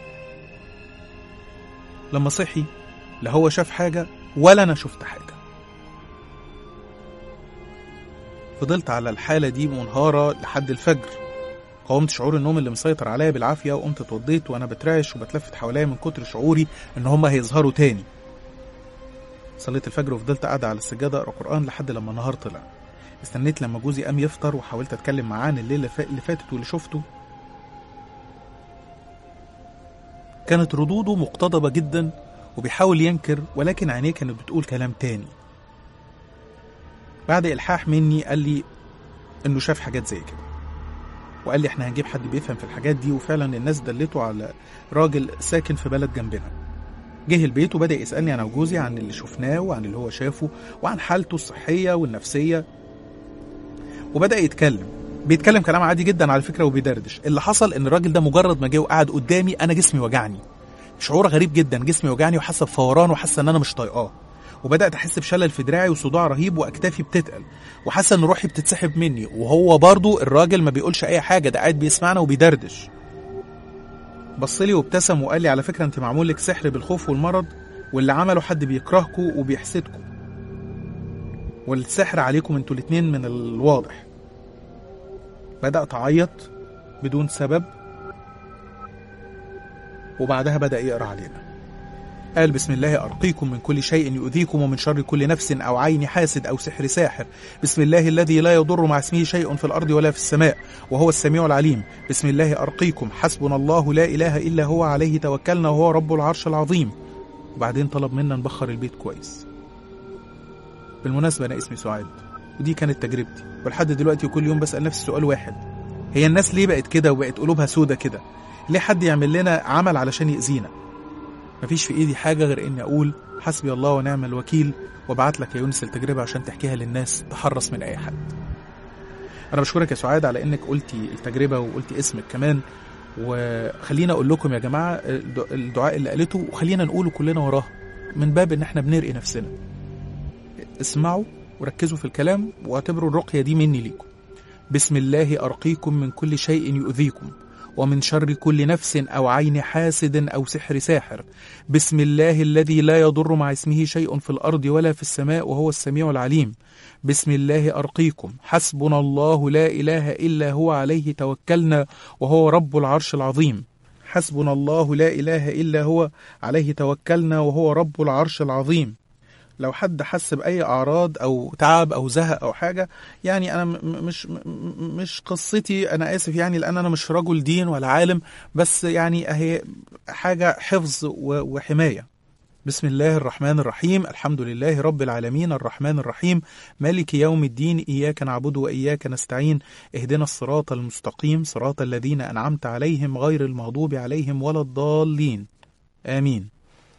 لما صحي لا هو شاف حاجه ولا انا شفت حاجه فضلت على الحاله دي منهاره لحد الفجر قاومت شعور النوم اللي مسيطر عليا بالعافيه وقمت اتوضيت وانا بترعش وبتلفت حواليا من كتر شعوري ان هم هيظهروا تاني صليت الفجر وفضلت قاعده على السجاده اقرا قران لحد لما النهار طلع استنيت لما جوزي قام يفطر وحاولت اتكلم معاه عن الليله فا- اللي فاتت واللي شفته كانت ردوده مقتضبه جدا وبيحاول ينكر ولكن عينيه كانت بتقول كلام تاني بعد الحاح مني قال لي انه شاف حاجات زي كده وقال لي احنا هنجيب حد بيفهم في الحاجات دي وفعلا الناس دلته على راجل ساكن في بلد جنبنا جه البيت وبدأ يسألني أنا وجوزي عن اللي شفناه وعن اللي هو شافه وعن حالته الصحية والنفسية وبدأ يتكلم بيتكلم كلام عادي جدا على فكرة وبيدردش اللي حصل إن الراجل ده مجرد ما جه وقعد قدامي أنا جسمي وجعني شعور غريب جدا جسمي وجعني وحاسة بفوران وحاسة إن أنا مش طايقاه وبدأت أحس بشلل في دراعي وصداع رهيب وأكتافي بتتقل وحاسة إن روحي بتتسحب مني وهو برضو الراجل ما بيقولش أي حاجة ده قاعد بيسمعنا وبيدردش بصلي وابتسم وقال لي على فكرة انت معمول لك سحر بالخوف والمرض واللي عمله حد بيكرهكوا وبيحسدكوا والسحر عليكم انتوا الاتنين من الواضح بدأت أعيط بدون سبب وبعدها بدأ يقرأ علينا قال بسم الله أرقيكم من كل شيء يؤذيكم ومن شر كل نفس أو عين حاسد أو سحر ساحر بسم الله الذي لا يضر مع اسمه شيء في الأرض ولا في السماء وهو السميع العليم بسم الله أرقيكم حسبنا الله لا إله إلا هو عليه توكلنا وهو رب العرش العظيم وبعدين طلب منا نبخر البيت كويس بالمناسبة أنا اسمي سعاد ودي كانت تجربتي ولحد دلوقتي وكل يوم بسأل نفسي سؤال واحد هي الناس ليه بقت كده وبقت قلوبها سودة كده ليه حد يعمل لنا عمل علشان يأذينا مفيش في ايدي حاجة غير اني اقول حسبي الله ونعم الوكيل وابعت لك يا يونس التجربة عشان تحكيها للناس تحرص من اي حد انا بشكرك يا سعاد على انك قلتي التجربة وقلتي اسمك كمان وخلينا اقول لكم يا جماعة الد- الدعاء اللي قالته وخلينا نقوله كلنا وراه من باب ان احنا بنرقي نفسنا اسمعوا وركزوا في الكلام واعتبروا الرقية دي مني ليكم بسم الله أرقيكم من كل شيء يؤذيكم ومن شر كل نفس أو عين حاسد أو سحر ساحر بسم الله الذي لا يضر مع اسمه شيء في الأرض ولا في السماء وهو السميع العليم بسم الله أرقيكم حسبنا الله لا إله إلا هو عليه توكلنا وهو رب العرش العظيم حسبنا الله لا إله إلا هو عليه توكلنا وهو رب العرش العظيم لو حد حس بأي أعراض أو تعب أو زهق أو حاجة يعني أنا م- م- مش م- م- مش قصتي أنا آسف يعني لأن أنا مش رجل دين ولا عالم بس يعني أهي حاجة حفظ و- وحماية بسم الله الرحمن الرحيم الحمد لله رب العالمين الرحمن الرحيم مالك يوم الدين إياك نعبد وإياك نستعين اهدنا الصراط المستقيم صراط الذين أنعمت عليهم غير المغضوب عليهم ولا الضالين آمين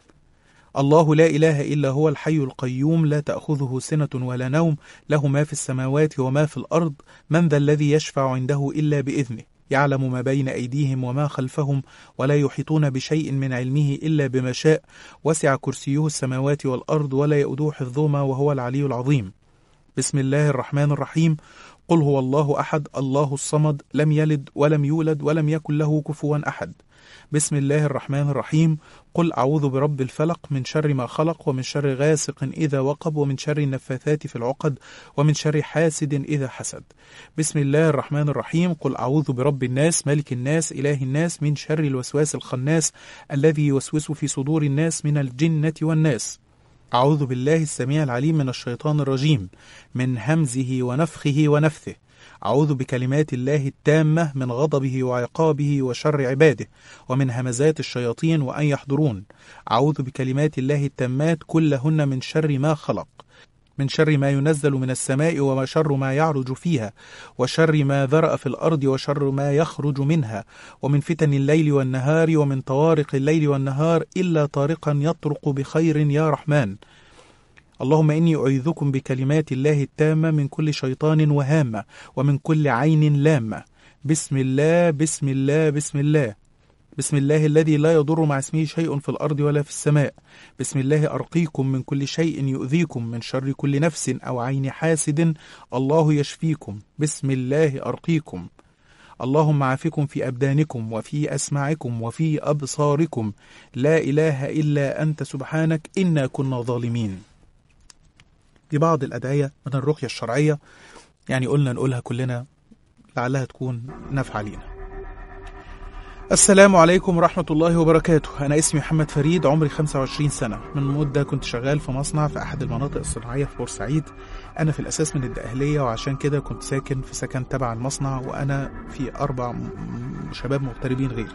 الله لا إله إلا هو الحي القيوم لا تأخذه سنة ولا نوم له ما في السماوات وما في الأرض من ذا الذي يشفع عنده إلا بإذنه يعلم ما بين أيديهم وما خلفهم ولا يحيطون بشيء من علمه إلا بما شاء وسع كرسيه السماوات والأرض ولا يؤدوه حفظهما وهو العلي العظيم بسم الله الرحمن الرحيم قل هو الله أحد الله الصمد لم يلد ولم يولد ولم يكن له كفوا أحد بسم الله الرحمن الرحيم قل أعوذ برب الفلق من شر ما خلق ومن شر غاسق إذا وقب ومن شر النفاثات في العقد ومن شر حاسد إذا حسد بسم الله الرحمن الرحيم قل أعوذ برب الناس ملك الناس إله الناس من شر الوسواس الخناس الذي يوسوس في صدور الناس من الجنة والناس أعوذ بالله السميع العليم من الشيطان الرجيم من همزه ونفخه ونفثه أعوذ بكلمات الله التامة من غضبه وعقابه وشر عباده ومن همزات الشياطين وأن يحضرون أعوذ بكلمات الله التامات كلهن من شر ما خلق من شر ما ينزل من السماء وما شر ما يعرج فيها وشر ما ذرأ في الأرض وشر ما يخرج منها ومن فتن الليل والنهار ومن طوارق الليل والنهار إلا طارقا يطرق بخير يا رحمن اللهم إني أعيذكم بكلمات الله التامة من كل شيطان وهامة ومن كل عين لامة بسم الله بسم الله بسم الله بسم الله الذي لا يضر مع اسمه شيء في الأرض ولا في السماء بسم الله أرقيكم من كل شيء يؤذيكم من شر كل نفس أو عين حاسد الله يشفيكم بسم الله أرقيكم اللهم عافكم في أبدانكم وفي أسماعكم وفي أبصاركم لا إله إلا أنت سبحانك إنا كنا ظالمين دي بعض الأدعية من الرقية الشرعية يعني قلنا نقولها كلنا لعلها تكون نافعة لينا السلام عليكم ورحمة الله وبركاته أنا اسمي محمد فريد عمري 25 سنة من مدة كنت شغال في مصنع في أحد المناطق الصناعية في بورسعيد أنا في الأساس من الدقهلية وعشان كده كنت ساكن في سكن تبع المصنع وأنا في أربع شباب مغتربين غيري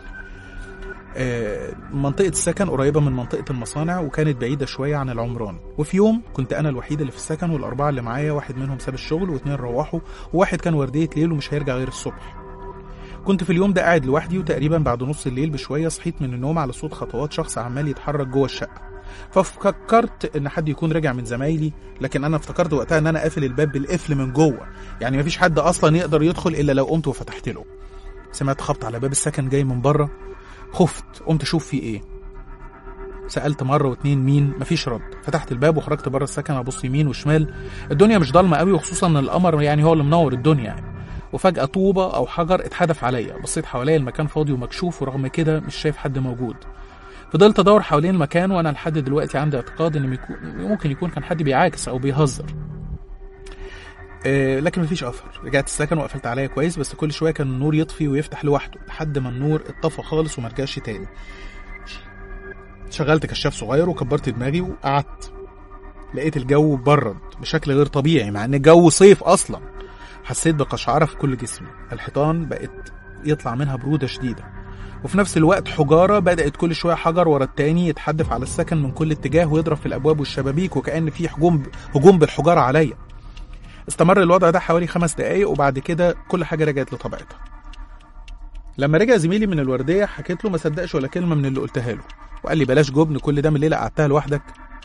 منطقة السكن قريبة من منطقة المصانع وكانت بعيدة شوية عن العمران وفي يوم كنت أنا الوحيد اللي في السكن والأربعة اللي معايا واحد منهم ساب الشغل واثنين روحوا وواحد كان وردية ليل ومش هيرجع غير الصبح كنت في اليوم ده قاعد لوحدي وتقريبا بعد نص الليل بشوية صحيت من النوم على صوت خطوات شخص عمال يتحرك جوه الشقة ففكرت ان حد يكون راجع من زمايلي لكن انا افتكرت وقتها ان انا قافل الباب بالقفل من جوه يعني مفيش حد اصلا يقدر يدخل الا لو قمت وفتحت له سمعت خبط على باب السكن جاي من بره خفت قمت اشوف في ايه سالت مره واتنين مين مفيش رد فتحت الباب وخرجت بره السكن ابص يمين وشمال الدنيا مش ضلمه قوي وخصوصا ان القمر يعني هو اللي منور الدنيا يعني وفجاه طوبه او حجر اتحدف عليا بصيت حواليا المكان فاضي ومكشوف ورغم كده مش شايف حد موجود فضلت ادور حوالين المكان وانا لحد دلوقتي عندي اعتقاد ان ممكن يكون كان حد بيعاكس او بيهزر آه لكن مفيش اثر رجعت السكن وقفلت عليا كويس بس كل شويه كان النور يطفي ويفتح لوحده لحد ما النور اتطفى خالص وما رجعش تاني شغلت كشاف صغير وكبرت دماغي وقعدت لقيت الجو برد بشكل غير طبيعي مع ان الجو صيف اصلا حسيت بقشعره في كل جسمي الحيطان بقت يطلع منها بروده شديده وفي نفس الوقت حجارة بدأت كل شوية حجر ورا التاني يتحدف على السكن من كل اتجاه ويضرب في الأبواب والشبابيك وكأن في هجوم هجوم بالحجارة عليا استمر الوضع ده حوالي خمس دقايق وبعد كده كل حاجة رجعت لطبيعتها لما رجع زميلي من الوردية حكيت له ما صدقش ولا كلمة من اللي قلتها له وقال لي بلاش جبن كل ده من الليلة قعدتها لوحدك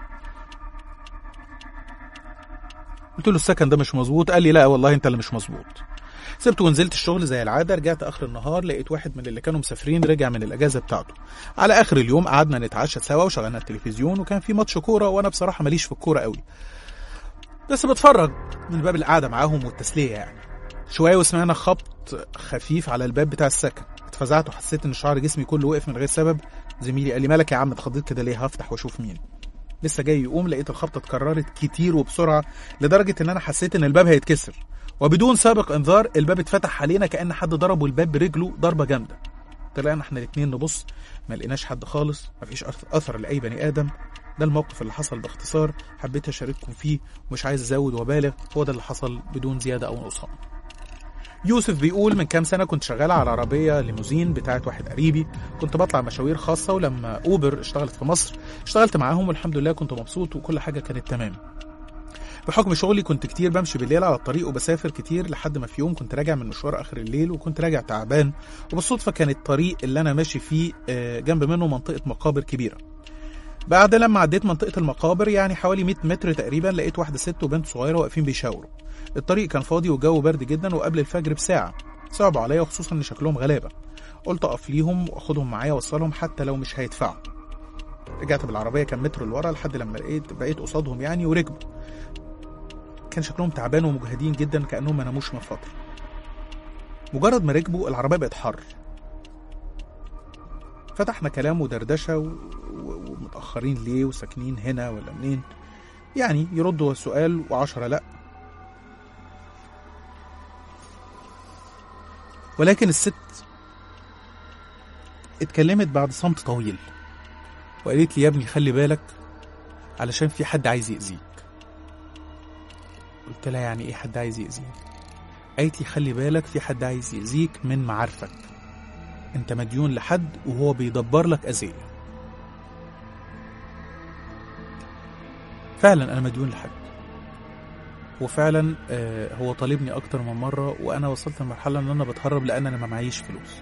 قلت له السكن ده مش مظبوط قال لي لا والله انت اللي مش مظبوط سبت ونزلت الشغل زي العاده رجعت اخر النهار لقيت واحد من اللي كانوا مسافرين رجع من الاجازه بتاعته على اخر اليوم قعدنا نتعشى سوا وشغلنا التلفزيون وكان في ماتش كوره وانا بصراحه ماليش في الكوره قوي بس بتفرج من باب القعده معاهم والتسليه يعني شويه وسمعنا خبط خفيف على الباب بتاع السكن اتفزعت وحسيت ان شعر جسمي كله وقف من غير سبب زميلي قال لي مالك يا عم اتخضيت كده ليه هفتح واشوف مين لسه جاي يقوم لقيت الخبطه اتكررت كتير وبسرعه لدرجه ان انا حسيت ان الباب هيتكسر وبدون سابق انذار الباب اتفتح علينا كان حد ضربه الباب برجله ضربه جامده طلعنا احنا الاتنين نبص ما لقيناش حد خالص مفيش اثر لاي بني ادم ده الموقف اللي حصل باختصار حبيت اشارككم فيه ومش عايز ازود وابالغ هو ده اللي حصل بدون زياده او نقصان يوسف بيقول من كام سنة كنت شغال على عربية ليموزين بتاعت واحد قريبي كنت بطلع مشاوير خاصة ولما أوبر اشتغلت في مصر اشتغلت معاهم والحمد لله كنت مبسوط وكل حاجة كانت تمام بحكم شغلي كنت كتير بمشي بالليل على الطريق وبسافر كتير لحد ما في يوم كنت راجع من مشوار اخر الليل وكنت راجع تعبان وبالصدفه كان الطريق اللي انا ماشي فيه آه، جنب منه منطقه مقابر كبيره بعد لما عديت منطقه المقابر يعني حوالي 100 متر تقريبا لقيت واحده ست وبنت صغيره واقفين بيشاوروا الطريق كان فاضي والجو برد جدا وقبل الفجر بساعه صعبوا عليا وخصوصا ان شكلهم غلابه قلت اقف ليهم واخدهم معايا اوصلهم حتى لو مش هيدفعوا رجعت بالعربيه كام متر لورا لحد لما لقيت بقيت قصادهم يعني وركبوا كان شكلهم تعبان ومجهدين جدا كانهم ما ناموش من فتره مجرد ما ركبوا العربيه بقت حر فتحنا كلام ودردشه و... و... ومتاخرين ليه وساكنين هنا ولا منين يعني يردوا سؤال وعشرة لا ولكن الست اتكلمت بعد صمت طويل وقالت لي يا ابني خلي بالك علشان في حد عايز يأذيك قلت لها يعني ايه حد عايز يأذيك قالت لي خلي بالك في حد عايز يأذيك من معارفك انت مديون لحد وهو بيدبر لك أذية فعلا انا مديون لحد وفعلا آه، هو طالبني اكتر من مره وانا وصلت لمرحله ان انا بتهرب لان انا ما معيش فلوس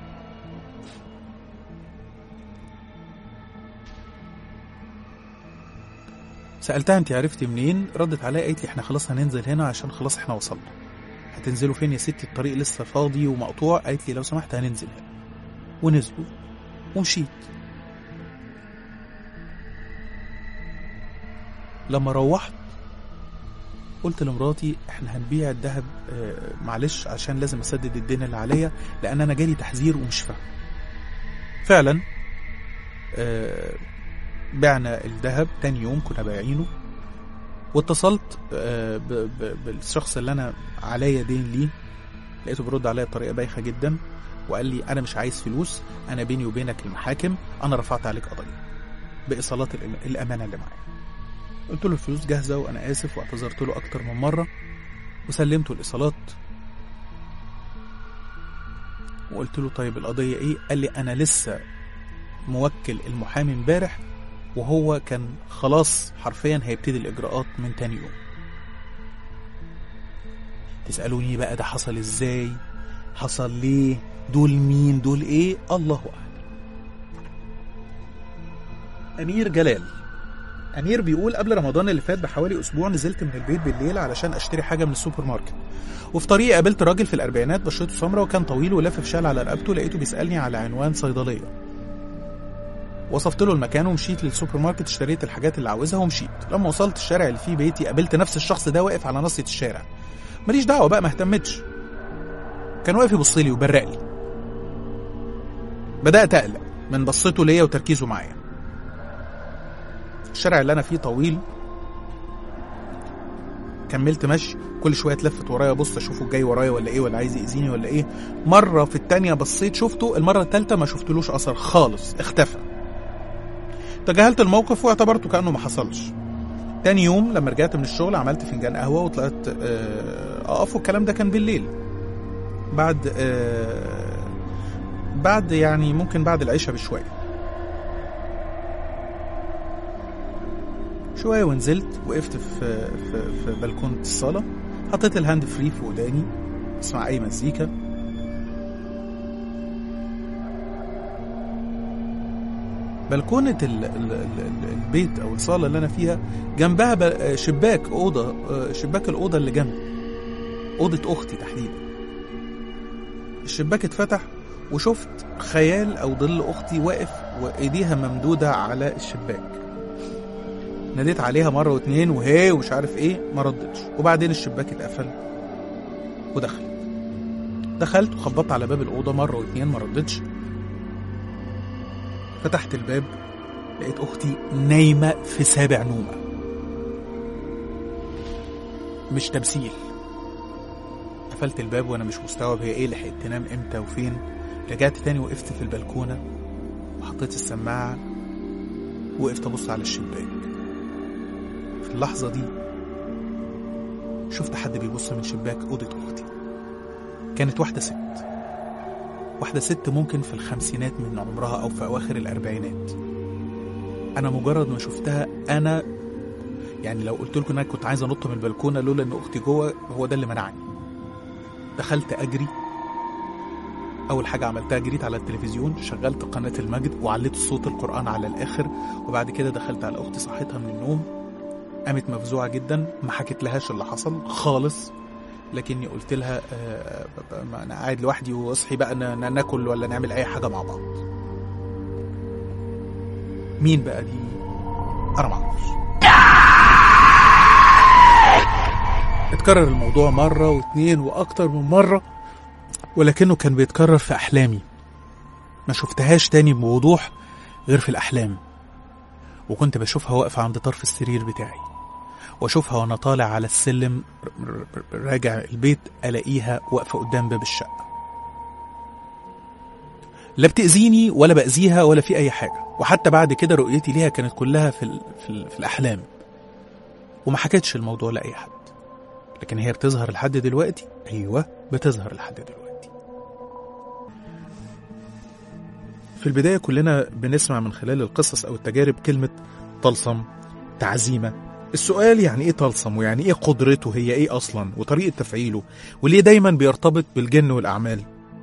سالتها انت عرفتي منين ردت عليا قالت لي احنا خلاص هننزل هنا عشان خلاص احنا وصلنا هتنزلوا فين يا ستي الطريق لسه فاضي ومقطوع قالت لي لو سمحت هننزل هنا ونزلوا ومشيت لما روحت قلت لمراتي احنا هنبيع الذهب آه، معلش عشان لازم اسدد الدين اللي عليا لان انا جالي تحذير ومش فاهم فعلا آه، بعنا الذهب تاني يوم كنا بايعينه واتصلت آه، ب- ب- بالشخص اللي انا عليا دين ليه لقيته بيرد عليا بطريقه بايخه جدا وقال لي انا مش عايز فلوس انا بيني وبينك المحاكم انا رفعت عليك قضيه بايصالات الأم- الامانه اللي معايا قلت له الفلوس جاهزه وانا اسف واعتذرت له اكتر من مره وسلمته الايصالات وقلت له طيب القضيه ايه قال لي انا لسه موكل المحامي امبارح وهو كان خلاص حرفيا هيبتدي الاجراءات من تاني يوم تسالوني بقى ده حصل ازاي حصل ليه دول مين دول ايه الله اعلم امير جلال امير بيقول قبل رمضان اللي فات بحوالي اسبوع نزلت من البيت بالليل علشان اشتري حاجه من السوبر ماركت وفي طريقي قابلت راجل في الاربعينات بشرته سمراء وكان طويل ولافف شال على رقبته لقيته بيسالني على عنوان صيدليه وصفت له المكان ومشيت للسوبر ماركت اشتريت الحاجات اللي عاوزها ومشيت لما وصلت الشارع اللي فيه بيتي قابلت نفس الشخص ده واقف على ناصية الشارع ماليش دعوه بقى ما اهتمتش كان واقف يبص لي وبرق لي بدات اقلق من بصته ليا وتركيزه معايا الشارع اللي انا فيه طويل كملت مشي كل شويه اتلفت ورايا ابص اشوفه جاي ورايا ولا ايه ولا عايز يأذيني ولا ايه مره في التانية بصيت شفته المره التالتة ما شفتلوش اثر خالص اختفى تجاهلت الموقف واعتبرته كانه ما حصلش تاني يوم لما رجعت من الشغل عملت فنجان قهوه وطلعت آه، اقف والكلام ده كان بالليل بعد آه، بعد يعني ممكن بعد العشاء بشويه شويه ونزلت وقفت في في في بلكونه الصاله حطيت الهاند فري في وداني اسمع اي مزيكا بلكونة ال ال ال البيت أو الصالة اللي أنا فيها جنبها ب- شباك أوضة آه، شباك الأوضة اللي جنبي أوضة أختي تحديدا الشباك اتفتح وشفت خيال أو ظل أختي واقف وإيديها ممدودة على الشباك ناديت عليها مرة واتنين وهي ومش عارف ايه ما ردتش وبعدين الشباك اتقفل ودخلت دخلت وخبطت على باب الأوضة مرة واتنين ما ردتش فتحت الباب لقيت أختي نايمة في سابع نومة مش تمثيل قفلت الباب وأنا مش مستوعب هي إيه لحقت تنام إمتى وفين رجعت تاني وقفت في البلكونة وحطيت السماعة وقفت أبص على الشباك في اللحظة دي شفت حد بيبص من شباك أوضة أختي كانت واحدة ست واحدة ست ممكن في الخمسينات من عمرها أو في أواخر الأربعينات أنا مجرد ما شفتها أنا يعني لو قلت لكم إن أنا كنت عايز أنط من البلكونة لولا إن أختي جوه هو ده اللي منعني دخلت أجري أول حاجة عملتها جريت على التلفزيون شغلت قناة المجد وعليت صوت القرآن على الآخر وبعد كده دخلت على أختي صحيتها من النوم قامت مفزوعة جدا ما حكيت لهاش اللي حصل خالص لكني قلت لها آه، ب- ب- ما انا قاعد لوحدي واصحي بقى ن- ن- ناكل ولا نعمل اي حاجه مع بعض مين بقى دي انا ما اعرفش اتكرر الموضوع مره واتنين واكتر من مره ولكنه كان بيتكرر في احلامي ما شفتهاش تاني بوضوح غير في الاحلام وكنت بشوفها واقفه عند طرف السرير بتاعي واشوفها وانا طالع على السلم ر- ر- راجع البيت الاقيها واقفه قدام باب الشقه لا بتاذيني ولا باذيها ولا في اي حاجه وحتى بعد كده رؤيتي ليها كانت كلها في ال في, ال في الاحلام وما حكيتش الموضوع لاي حد لكن هي بتظهر لحد دلوقتي ايوه بتظهر لحد دلوقتي في البدايه كلنا بنسمع من خلال القصص او التجارب كلمه طلسم تعزيمه السؤال يعني ايه طلسم ويعني ايه قدرته هي ايه اصلا وطريقه تفعيله وليه دايما بيرتبط بالجن والاعمال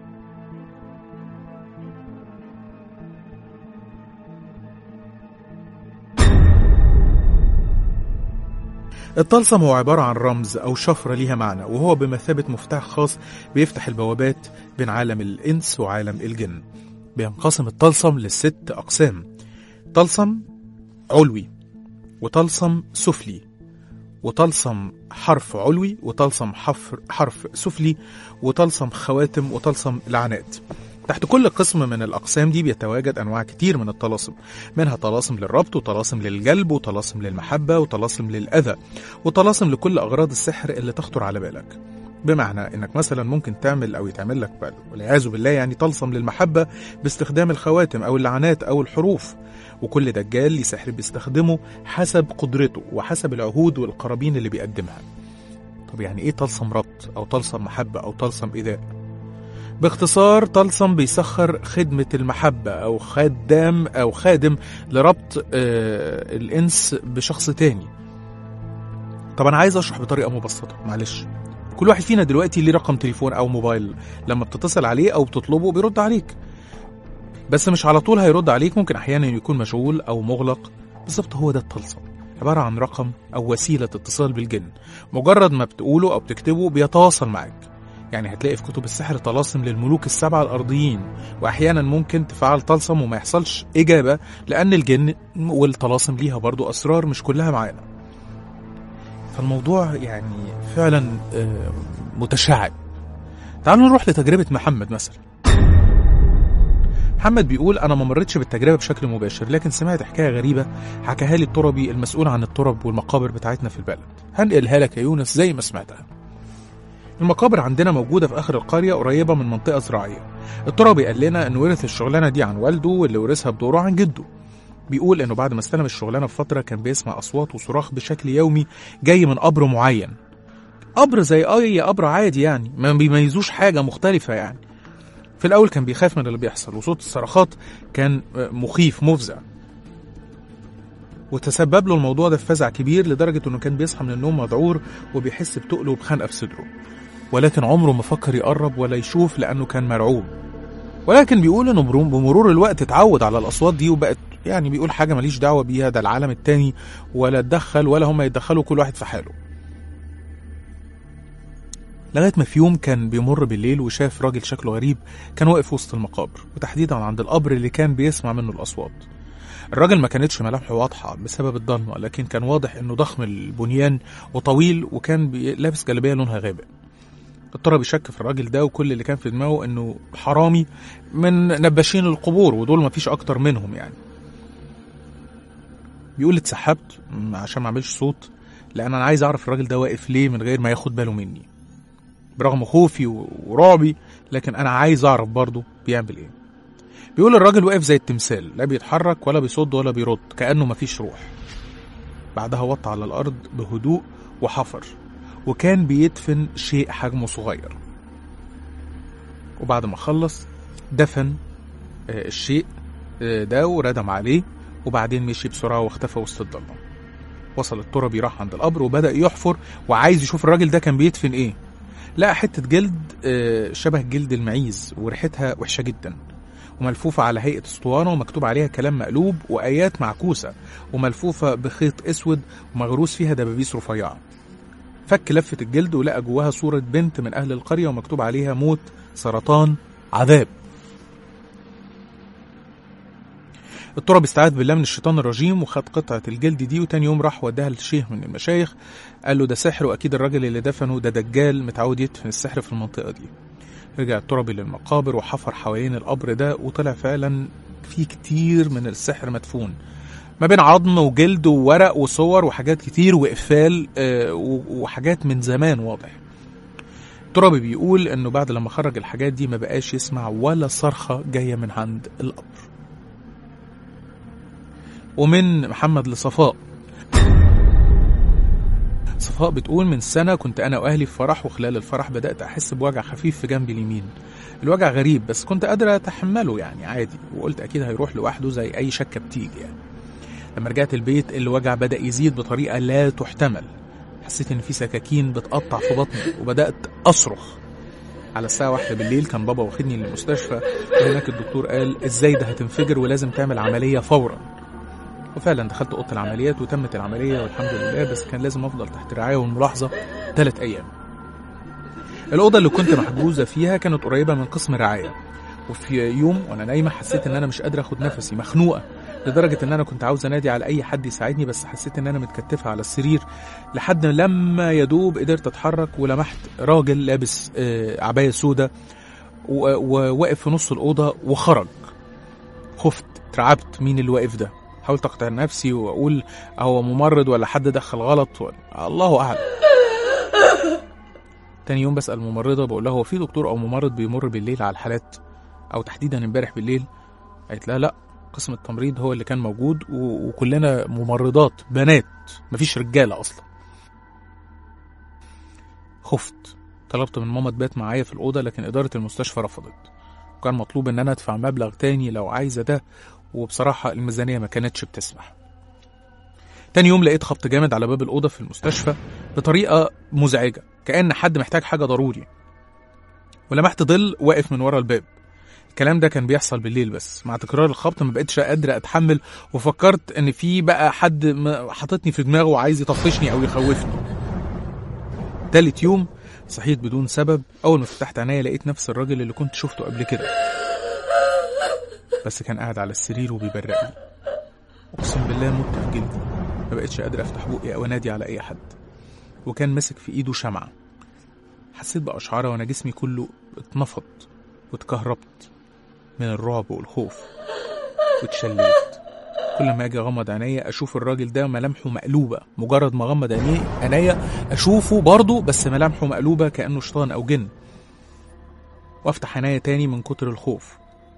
الطلسم هو عبارة عن رمز أو شفرة ليها معنى وهو بمثابة مفتاح خاص بيفتح البوابات بين عالم الإنس وعالم الجن بينقسم الطلسم لست أقسام طلسم علوي وطلسم سفلي وطلسم حرف علوي وطلسم حفر حرف سفلي وطلسم خواتم وطلسم لعنات تحت كل قسم من الأقسام دي بيتواجد أنواع كتير من الطلاسم منها طلاسم للربط وطلاسم للجلب وطلاسم للمحبة وطلاسم للأذى وطلاسم لكل أغراض السحر اللي تخطر على بالك بمعنى انك مثلا ممكن تعمل او يتعمل لك بقى والعياذ بالله يعني طلسم للمحبه باستخدام الخواتم او اللعنات او الحروف وكل دجال ليه سحر بيستخدمه حسب قدرته وحسب العهود والقرابين اللي بيقدمها طب يعني ايه طلسم ربط او طلسم محبه او طلسم ايذاء باختصار طلسم بيسخر خدمة المحبة أو خدام أو خادم لربط آه الإنس بشخص تاني طب أنا عايز أشرح بطريقة مبسطة معلش كل واحد فينا دلوقتي ليه رقم تليفون أو موبايل لما بتتصل عليه أو بتطلبه بيرد عليك بس مش على طول هيرد عليك ممكن أحيانا يكون مشغول أو مغلق بالظبط هو ده الطلسم عبارة عن رقم أو وسيلة اتصال بالجن مجرد ما بتقوله أو بتكتبه بيتواصل معاك يعني هتلاقي في كتب السحر طلاسم للملوك السبعة الأرضيين وأحيانا ممكن تفعل طلسم وما يحصلش إجابة لأن الجن والطلاسم ليها برضو أسرار مش كلها معانا فالموضوع يعني فعلا آه، متشعب تعالوا نروح لتجربة محمد مثلا محمد بيقول أنا ما مرتش بالتجربة بشكل مباشر لكن سمعت حكاية غريبة حكاها لي التربي المسؤول عن الترب والمقابر بتاعتنا في البلد هنقلها لك يا يونس زي ما سمعتها المقابر عندنا موجودة في آخر القرية قريبة من منطقة زراعية التربي قال لنا إنه ورث الشغلانة دي عن والده واللي ورثها بدوره عن جده بيقول إنه بعد ما استلم الشغلانة بفترة كان بيسمع أصوات وصراخ بشكل يومي جاي من قبر معين قبر زي أي قبر عادي يعني ما بيميزوش حاجة مختلفة يعني في الأول كان بيخاف من اللي بيحصل وصوت الصرخات كان مخيف مفزع وتسبب له الموضوع ده في فزع كبير لدرجة إنه كان بيصحى من النوم مذعور وبيحس بتقل وبخنقة في صدره ولكن عمره ما فكر يقرب ولا يشوف لأنه كان مرعوب ولكن بيقول إنه برو- بمرور الوقت اتعود على الأصوات دي وبقت يعني بيقول حاجة ماليش دعوة بيها ده العالم التاني ولا اتدخل ولا هم يتدخلوا كل واحد في حاله لغاية ما في يوم كان بيمر بالليل وشاف راجل شكله غريب كان واقف وسط المقابر وتحديدا عند القبر اللي كان بيسمع منه الأصوات الراجل ما كانتش ملامحه واضحة بسبب الضلمة لكن كان واضح انه ضخم البنيان وطويل وكان بي- لابس جلابية لونها غامق اضطر بيشك في الراجل ده وكل اللي كان في دماغه انه حرامي من نباشين القبور ودول ما فيش اكتر منهم يعني بيقول اتسحبت م- عشان ما اعملش صوت لان انا عايز اعرف الراجل ده واقف ليه من غير ما ياخد باله مني برغم خوفي و- ورعبي لكن انا عايز اعرف برضه بيعمل ايه بيقول الراجل واقف زي التمثال لا بيتحرك ولا بيصد ولا بيرد كانه مفيش روح بعدها وطى على الارض بهدوء وحفر وكان بيدفن شيء حجمه صغير وبعد ما خلص دفن آه، الشيء آه، ده وردم عليه وبعدين مشي بسرعة واختفى وسط الضلمة وصل التربي راح عند القبر وبدأ يحفر وعايز يشوف الراجل ده كان بيدفن ايه لقى حتة جلد آه، شبه جلد المعيز وريحتها وحشة جدا وملفوفة على هيئة اسطوانة ومكتوب عليها كلام مقلوب وآيات معكوسة وملفوفة بخيط أسود ومغروس فيها دبابيس رفيعة فك لفة الجلد ولقى جواها صورة بنت من أهل القرية ومكتوب عليها موت سرطان عذاب التراب استعاذ بالله من الشيطان الرجيم وخد قطعة الجلد دي وتاني يوم راح وداها للشيخ من المشايخ قال له ده سحر وأكيد الراجل اللي دفنه ده دجال متعود يدفن السحر في المنطقة دي رجع التربي للمقابر وحفر حوالين القبر ده وطلع فعلا في كتير من السحر مدفون ما بين عظم وجلد وورق وصور وحاجات كتير وإقفال آه، و- وحاجات من زمان واضح ترابي بيقول انه بعد لما خرج الحاجات دي ما بقاش يسمع ولا صرخة جاية من عند القبر ومن محمد لصفاء صفاء بتقول من سنة كنت أنا وأهلي في فرح وخلال الفرح بدأت أحس بوجع خفيف في جنبي اليمين الوجع غريب بس كنت قادرة أتحمله يعني عادي وقلت أكيد هيروح لوحده زي أي شكة بتيجي يعني لما رجعت البيت الوجع بدأ يزيد بطريقة لا تحتمل حسيت إن في سكاكين بتقطع في بطني وبدأت أصرخ على الساعة واحدة بالليل كان بابا واخدني للمستشفى وهناك الدكتور قال ازاي ده هتنفجر ولازم تعمل عملية فورا وفعلا دخلت اوضه العمليات وتمت العمليه والحمد لله بس كان لازم افضل تحت الرعايه والملاحظه ثلاث ايام الاوضه اللي كنت محجوزه فيها كانت قريبه من قسم الرعايه وفي يوم وانا نايمه حسيت ان انا مش قادره اخد نفسي مخنوقه لدرجه ان انا كنت عاوز انادي على اي حد يساعدني بس حسيت ان انا متكتفه على السرير لحد لما يدوب قدرت اتحرك ولمحت راجل لابس آه، عبايه سودة و- وواقف في نص الاوضه وخرج خفت اترعبت مين اللي واقف ده حاولت اقطع نفسي واقول هو ممرض ولا حد دخل غلط ولا الله اعلم تاني يوم بسال ممرضه بقول لها هو في دكتور او ممرض بيمر بالليل على الحالات او تحديدا امبارح بالليل قالت لها لا قسم التمريض هو اللي كان موجود و- وكلنا ممرضات بنات مفيش رجاله اصلا خفت طلبت من ماما تبات معايا في الاوضه لكن اداره المستشفى رفضت وكان مطلوب ان انا ادفع مبلغ تاني لو عايزه ده وبصراحة الميزانية ما كانتش بتسمح تاني يوم لقيت خبط جامد على باب الأوضة في المستشفى بطريقة مزعجة كأن حد محتاج حاجة ضروري ولمحت ظل واقف من ورا الباب الكلام ده كان بيحصل بالليل بس مع تكرار الخبط ما بقتش قادرة أتحمل وفكرت إن في بقى حد م- حاططني في دماغه وعايز يطفشني أو يخوفني تالت يوم صحيت بدون سبب أول ما فتحت عينيا لقيت نفس الراجل اللي كنت شفته قبل كده بس كان قاعد على السرير وبيبرقني اقسم بالله مت في جلدي ما بقتش قادر افتح بقي او انادي على اي حد وكان ماسك في ايده شمعة حسيت بأشعار وانا جسمي كله اتنفض واتكهربت من الرعب والخوف واتشليت كل ما اجي اغمض عينيا اشوف الراجل ده ملامحه مقلوبه مجرد ما اغمض عينيه عينيا اشوفه برضه بس ملامحه مقلوبه كانه شيطان او جن وافتح عينيا تاني من كتر الخوف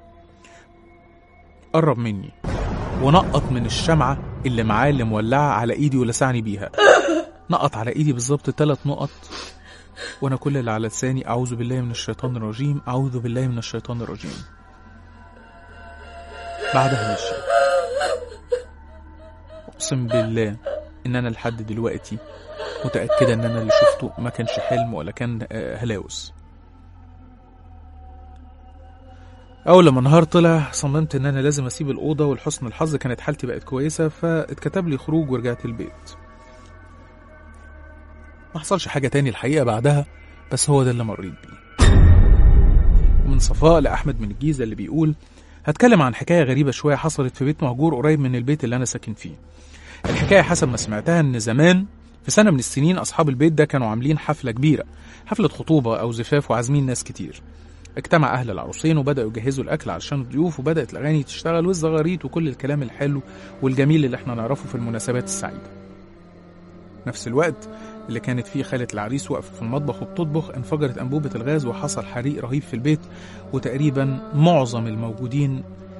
قرب مني ونقط من الشمعة اللي معاه اللي مولعة على ايدي ولسعني بيها نقط على ايدي بالظبط ثلاث نقط وانا كل اللي على لساني اعوذ بالله من الشيطان الرجيم اعوذ بالله من الشيطان الرجيم بعدها مشي اقسم بالله ان انا لحد دلوقتي متأكدة ان انا اللي شفته ما كانش حلم ولا كان آه، هلاوس اول لما النهار طلع صممت ان انا لازم اسيب الاوضه ولحسن الحظ كانت حالتي بقت كويسه فاتكتب لي خروج ورجعت البيت ما حصلش حاجه تاني الحقيقه بعدها بس هو ده اللي مريت بيه ومن صفاء لاحمد من الجيزه اللي بيقول هتكلم عن حكايه غريبه شويه حصلت في بيت مهجور قريب من البيت اللي انا ساكن فيه الحكايه حسب ما سمعتها ان زمان في سنه من السنين اصحاب البيت ده كانوا عاملين حفله كبيره حفله خطوبه او زفاف وعازمين ناس كتير اجتمع أهل العروسين وبدأوا يجهزوا الأكل علشان الضيوف وبدأت الأغاني تشتغل والزغاريت وكل الكلام الحلو والجميل اللي احنا نعرفه في المناسبات السعيدة. نفس الوقت اللي كانت فيه خالة العريس واقفة في المطبخ وبتطبخ انفجرت أنبوبة الغاز وحصل حريق رهيب في البيت وتقريبا معظم الموجودين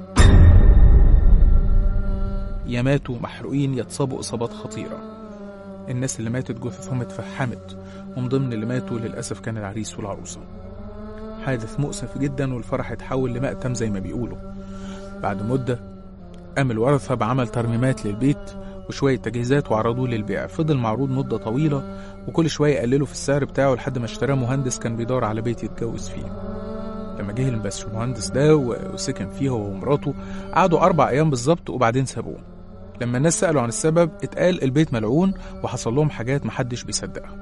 يا ماتوا محروقين يا اتصابوا إصابات خطيرة. الناس اللي ماتت جثثهم اتفحمت ومن ضمن اللي ماتوا للأسف كان العريس والعروسة. حادث مؤسف جدا والفرح اتحول لمأتم زي ما بيقولوا بعد مدة قام الورثة بعمل ترميمات للبيت وشوية تجهيزات وعرضوه للبيع فضل معروض مدة طويلة وكل شوية يقللوا في السعر بتاعه لحد ما اشتراه مهندس كان بيدور على بيت يتجوز فيه لما جه المهندس ده وسكن فيه هو ومراته قعدوا أربع أيام بالظبط وبعدين سابوه لما الناس سألوا عن السبب اتقال البيت ملعون وحصل لهم حاجات محدش بيصدقها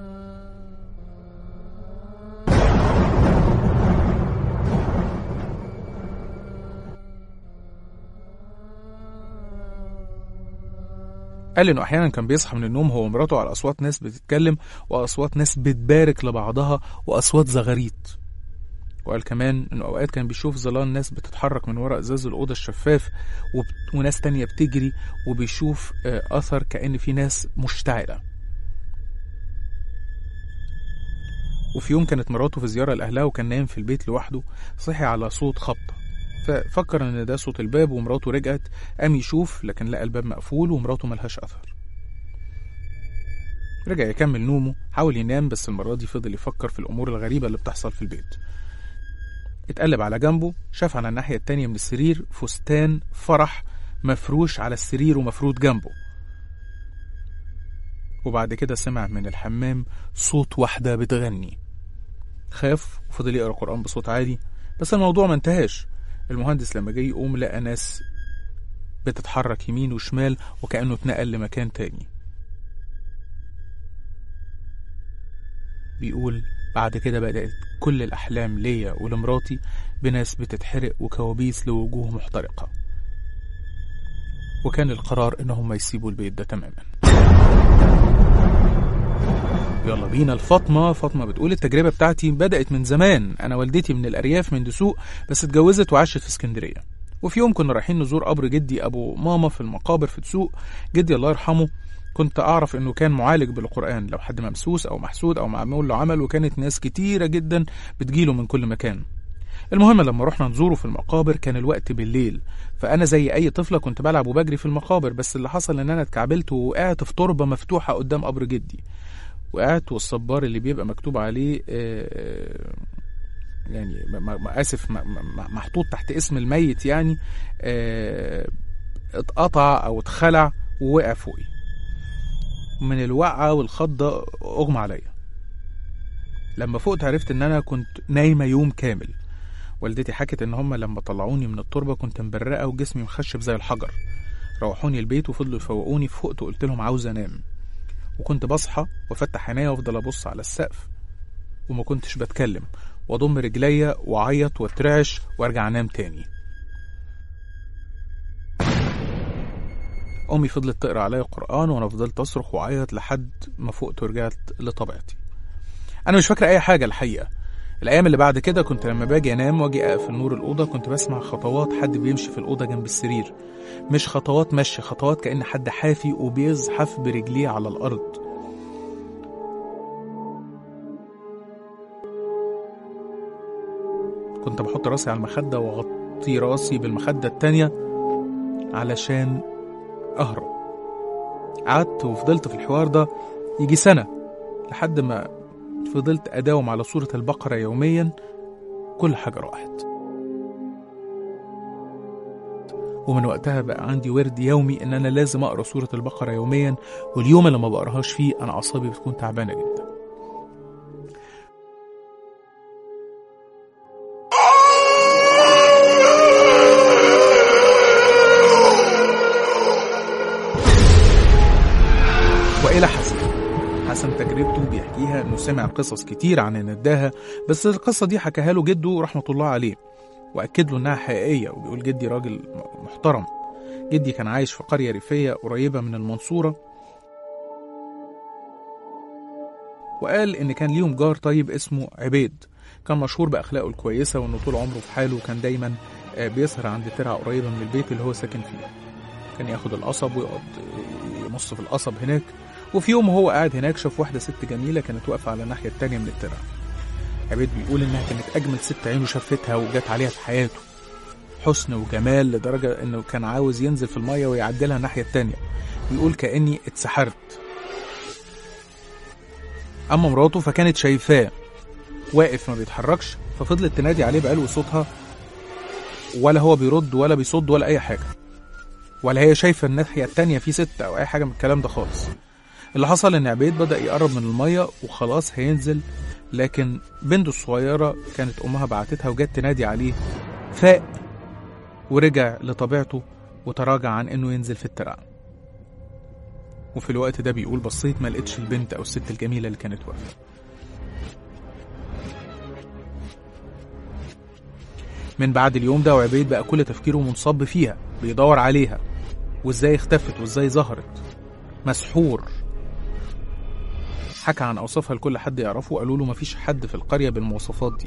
قال انه احيانا كان بيصحى من النوم هو ومراته على اصوات ناس بتتكلم واصوات ناس بتبارك لبعضها واصوات زغاريت وقال كمان انه اوقات كان بيشوف ظلال ناس بتتحرك من وراء ازاز الاوضه الشفاف وبت... وناس تانية بتجري وبيشوف اثر كان في ناس مشتعله وفي يوم كانت مراته في زياره لاهلها وكان نايم في البيت لوحده صحي على صوت خبطه ففكر ان ده صوت الباب ومراته رجعت قام يشوف لكن لقى الباب مقفول ومراته ملهاش اثر رجع يكمل نومه حاول ينام بس المرة دي فضل يفكر في الأمور الغريبة اللي بتحصل في البيت اتقلب على جنبه شاف على الناحية التانية من السرير فستان فرح مفروش على السرير ومفروض جنبه وبعد كده سمع من الحمام صوت واحدة بتغني خاف وفضل يقرأ قرآن بصوت عالي بس الموضوع ما انتهاش المهندس لما جه يقوم لقى ناس بتتحرك يمين وشمال وكأنه اتنقل لمكان تاني بيقول بعد كده بدأت كل الأحلام ليا ولمراتي بناس بتتحرق وكوابيس لوجوه محترقة وكان القرار إنهم يسيبوا البيت ده تماما يلا بينا لفاطمة فاطمة بتقول التجربة بتاعتي بدأت من زمان أنا والدتي من الأرياف من دسوق بس اتجوزت وعاشت في اسكندرية وفي يوم كنا رايحين نزور قبر جدي أبو ماما في المقابر في دسوق جدي الله يرحمه كنت أعرف إنه كان معالج بالقرآن لو حد ممسوس أو محسود أو معمول له عمل وكانت ناس كتيرة جدا بتجيله من كل مكان المهم لما رحنا نزوره في المقابر كان الوقت بالليل فأنا زي أي طفلة كنت بلعب وبجري في المقابر بس اللي حصل إن أنا اتكعبلت ووقعت في تربة مفتوحة قدام قبر جدي وقعت والصبار اللي بيبقى مكتوب عليه يعني آسف محطوط تحت اسم الميت يعني اتقطع أو اتخلع ووقع فوقي من الوقعة والخضة أغمى عليا لما فقت عرفت إن أنا كنت نايمة يوم كامل والدتي حكت إن هما لما طلعوني من التربة كنت مبرقة وجسمي مخشب زي الحجر روحوني البيت وفضلوا يفوقوني فقت وقلت لهم عاوز أنام وكنت بصحى وافتح عينيا وافضل ابص على السقف وما كنتش بتكلم واضم رجليا واعيط واترعش وارجع انام تاني امي فضلت تقرا عليا قران وانا فضلت اصرخ واعيط لحد ما فقت ورجعت لطبيعتي انا مش فاكره اي حاجه الحقيقه الايام اللي بعد كده كنت لما باجي انام واجي اقفل نور الاوضه كنت بسمع خطوات حد بيمشي في الاوضه جنب السرير مش خطوات مشي خطوات كأن حد حافي وبيزحف برجليه على الأرض كنت بحط راسي على المخدة وأغطي راسي بالمخدة التانية علشان أهرب قعدت وفضلت في الحوار ده يجي سنة لحد ما فضلت أداوم على سورة البقرة يوميا كل حاجة راحت ومن وقتها بقى عندي ورد يومي ان انا لازم اقرا سوره البقره يوميا واليوم اللي ما بقراهاش فيه انا اعصابي بتكون تعبانه جدا والى حسن حسن تجربته بيحكيها انه سمع قصص كتير عن النداهه بس القصه دي حكاها له جده رحمه الله عليه واكد له انها حقيقيه وبيقول جدي راجل محترم جدي كان عايش في قريه ريفيه قريبه من المنصوره وقال ان كان ليهم جار طيب اسمه عبيد كان مشهور باخلاقه الكويسه وانه طول عمره في حاله وكان دايما بيسهر عند ترعه قريبه من البيت اللي هو ساكن فيه كان ياخد القصب ويقعد يمص في القصب هناك وفي يوم وهو قاعد هناك شاف واحده ست جميله كانت واقفه على الناحيه التانيه من الترعه عبيد بيقول إنها كانت أجمل ست عينه شافتها وجات عليها في حياته حسن وجمال لدرجة إنه كان عاوز ينزل في المية ويعدلها الناحية التانية بيقول كأني اتسحرت أما مراته فكانت شايفاه واقف ما بيتحركش ففضلت تنادي عليه بعلو صوتها ولا هو بيرد ولا بيصد ولا اي حاجه ولا هي شايفه الناحيه التانية في ست او اي حاجه من الكلام ده خالص اللي حصل ان عبيد بدا يقرب من الميه وخلاص هينزل لكن بنته الصغيره كانت امها بعتتها وجت تنادي عليه فاق ورجع لطبيعته وتراجع عن انه ينزل في الترعه وفي الوقت ده بيقول بصيت ما لقيتش البنت او الست الجميله اللي كانت واقفه من بعد اليوم ده وعبيد بقى كل تفكيره منصب فيها بيدور عليها وازاي اختفت وازاي ظهرت مسحور حكى عن اوصافها لكل حد يعرفه وقالوا له مفيش حد في القريه بالمواصفات دي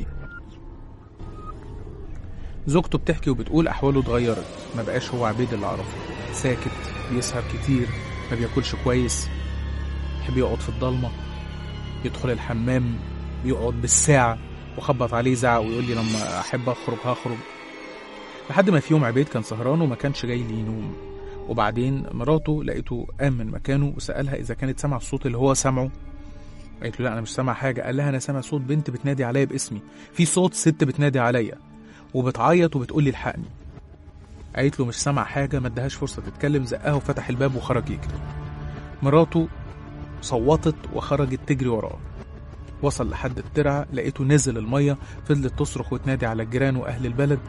زوجته بتحكي وبتقول احواله اتغيرت ما بقاش هو عبيد اللي اعرفه ساكت بيسهر كتير ما بياكلش كويس يحب يقعد في الضلمه يدخل الحمام يقعد بالساعه وخبط عليه زعق ويقول لي لما احب اخرج هخرج لحد ما في يوم عبيد كان سهران وما كانش جاي ليه نوم وبعدين مراته لقيته قام من مكانه وسالها اذا كانت سامعه الصوت اللي هو سامعه قالت له لا انا مش سامع حاجه قال لها انا سامع صوت بنت بتنادي عليا باسمي في صوت ست بتنادي عليا وبتعيط وبتقول لي الحقني قالت له مش سامع حاجه ما ادهاش فرصه تتكلم زقها وفتح الباب وخرج يجري مراته صوتت وخرجت تجري وراه وصل لحد الترعة لقيته نزل المية فضلت تصرخ وتنادي على الجيران وأهل البلد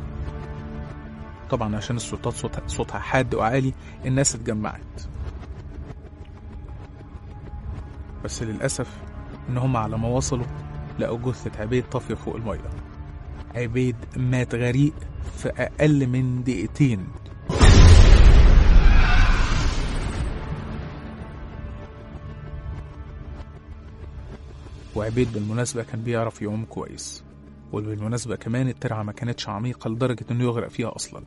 طبعا عشان السلطات صوتها, صوتها حاد وعالي الناس اتجمعت بس للأسف إن هم على ما وصلوا لقوا جثة عبيد طافية فوق المية عبيد مات غريق في أقل من دقيقتين وعبيد بالمناسبة كان بيعرف يعوم كويس وبالمناسبة كمان الترعة ما كانتش عميقة لدرجة إنه يغرق فيها أصلا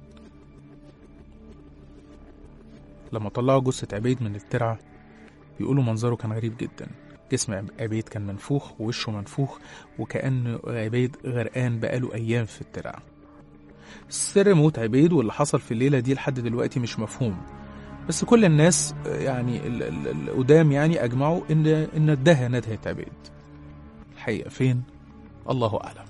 لما طلعوا جثة عبيد من الترعة بيقولوا منظره كان غريب جدا جسم عبيد كان منفوخ ووشه منفوخ وكأن عبيد غرقان بقاله أيام في الترعة سر موت عبيد واللي حصل في الليلة دي لحد دلوقتي مش مفهوم بس كل الناس يعني ال- ال- القدام يعني أجمعوا إن إن اداها ندهة عبيد الحقيقة فين؟ الله أعلم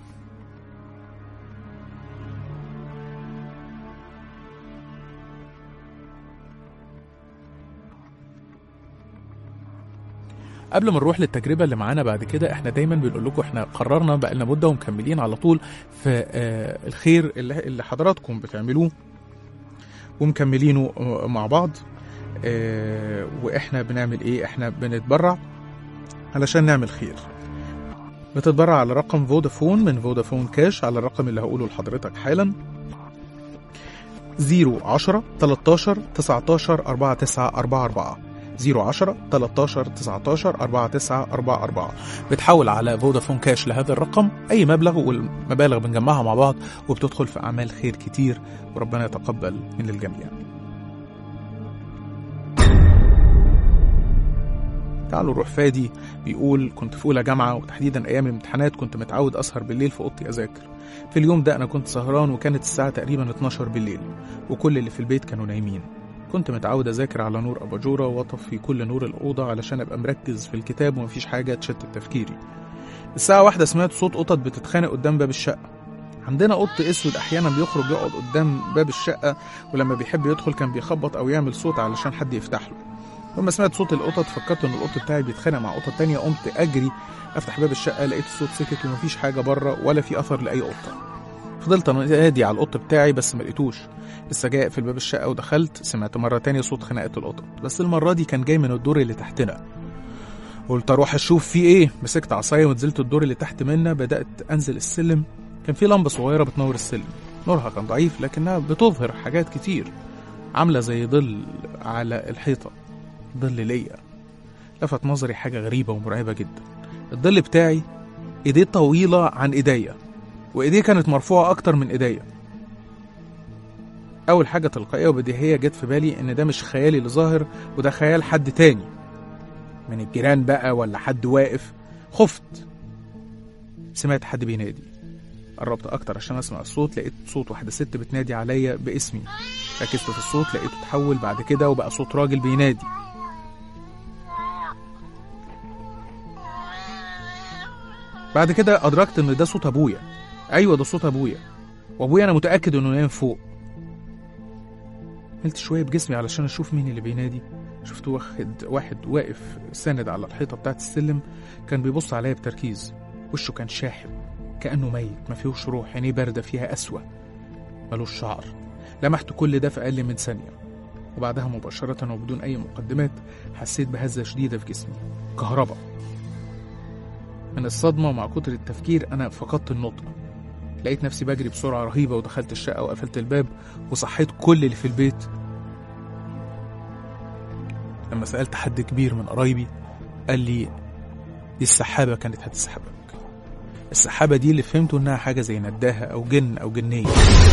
قبل ما نروح للتجربة اللي معانا بعد كده احنا دايما بنقول لكم احنا قررنا بقالنا مدة ومكملين على طول في آه، الخير اللي, اللي حضراتكم بتعملوه ومكملينه آه، مع بعض آه، واحنا بنعمل ايه احنا بنتبرع علشان نعمل خير بتتبرع على رقم فودافون من فودافون كاش على الرقم اللي هقوله لحضرتك حالا 010 13 19 4944 010 13 19 4944 بتحول على فودافون كاش لهذا الرقم اي مبلغ والمبالغ بنجمعها مع بعض وبتدخل في اعمال خير كتير وربنا يتقبل من الجميع تعالوا نروح فادي بيقول كنت في اولى جامعه وتحديدا ايام الامتحانات كنت متعود اسهر بالليل في اوضتي اذاكر في اليوم ده انا كنت سهران وكانت الساعه تقريبا 12 بالليل وكل اللي في البيت كانوا نايمين كنت متعود اذاكر على نور اباجوره واطفي كل نور الاوضه علشان ابقى مركز في الكتاب ومفيش حاجه تشتت تفكيري الساعه واحدة سمعت صوت قطط بتتخانق قدام باب الشقه عندنا قط اسود احيانا بيخرج يقعد قدام باب الشقه ولما بيحب يدخل كان بيخبط او يعمل صوت علشان حد يفتح له لما سمعت صوت القطط فكرت ان القط بتاعي بيتخانق مع قطه تانية قمت اجري افتح باب الشقه لقيت الصوت سكت ومفيش حاجه بره ولا في اثر لاي قطه فضلت انادي على القط بتاعي بس ما لقيتوش لسه جاي في باب الشقه ودخلت سمعت مره تانية صوت خناقه القطط بس المره دي كان جاي من الدور اللي تحتنا قلت اروح اشوف في ايه مسكت عصايه ونزلت الدور اللي تحت منا بدات انزل السلم كان في لمبه صغيره بتنور السلم نورها كان ضعيف لكنها بتظهر حاجات كتير عامله زي ظل على الحيطه ظل ليا لفت نظري حاجه غريبه ومرعبه جدا الظل بتاعي ايديه طويله عن ايديا وايديه كانت مرفوعه اكتر من ايديا اول حاجه تلقائيه وبديهيه جت في بالي ان ده مش خيالي اللي ظاهر وده خيال حد تاني من الجيران بقى ولا حد واقف خفت سمعت حد بينادي قربت اكتر عشان اسمع الصوت لقيت صوت واحده ست بتنادي عليا باسمي ركزت في الصوت لقيته اتحول بعد كده وبقى صوت راجل بينادي بعد كده ادركت ان ده صوت ابويا ايوه ده صوت ابويا وابويا انا متاكد انه نايم فوق ملت شويه بجسمي علشان اشوف مين اللي بينادي شفت واحد واحد واقف ساند على الحيطه بتاعت السلم كان بيبص عليا بتركيز وشه كان شاحب كانه ميت ما فيهوش روح عينيه بارده فيها قسوه ملوش شعر لمحت كل ده في اقل من ثانيه وبعدها مباشره وبدون اي مقدمات حسيت بهزه شديده في جسمي كهرباء من الصدمه مع كتر التفكير انا فقدت النطق لقيت نفسي بجري بسرعه رهيبه ودخلت الشقه وقفلت الباب وصحيت كل اللي في البيت لما سألت حد كبير من قرايبي قال لي دي السحابة كانت هتسحبك السحابة دي اللي فهمته إنها حاجة زي نداهة أو جن أو جنية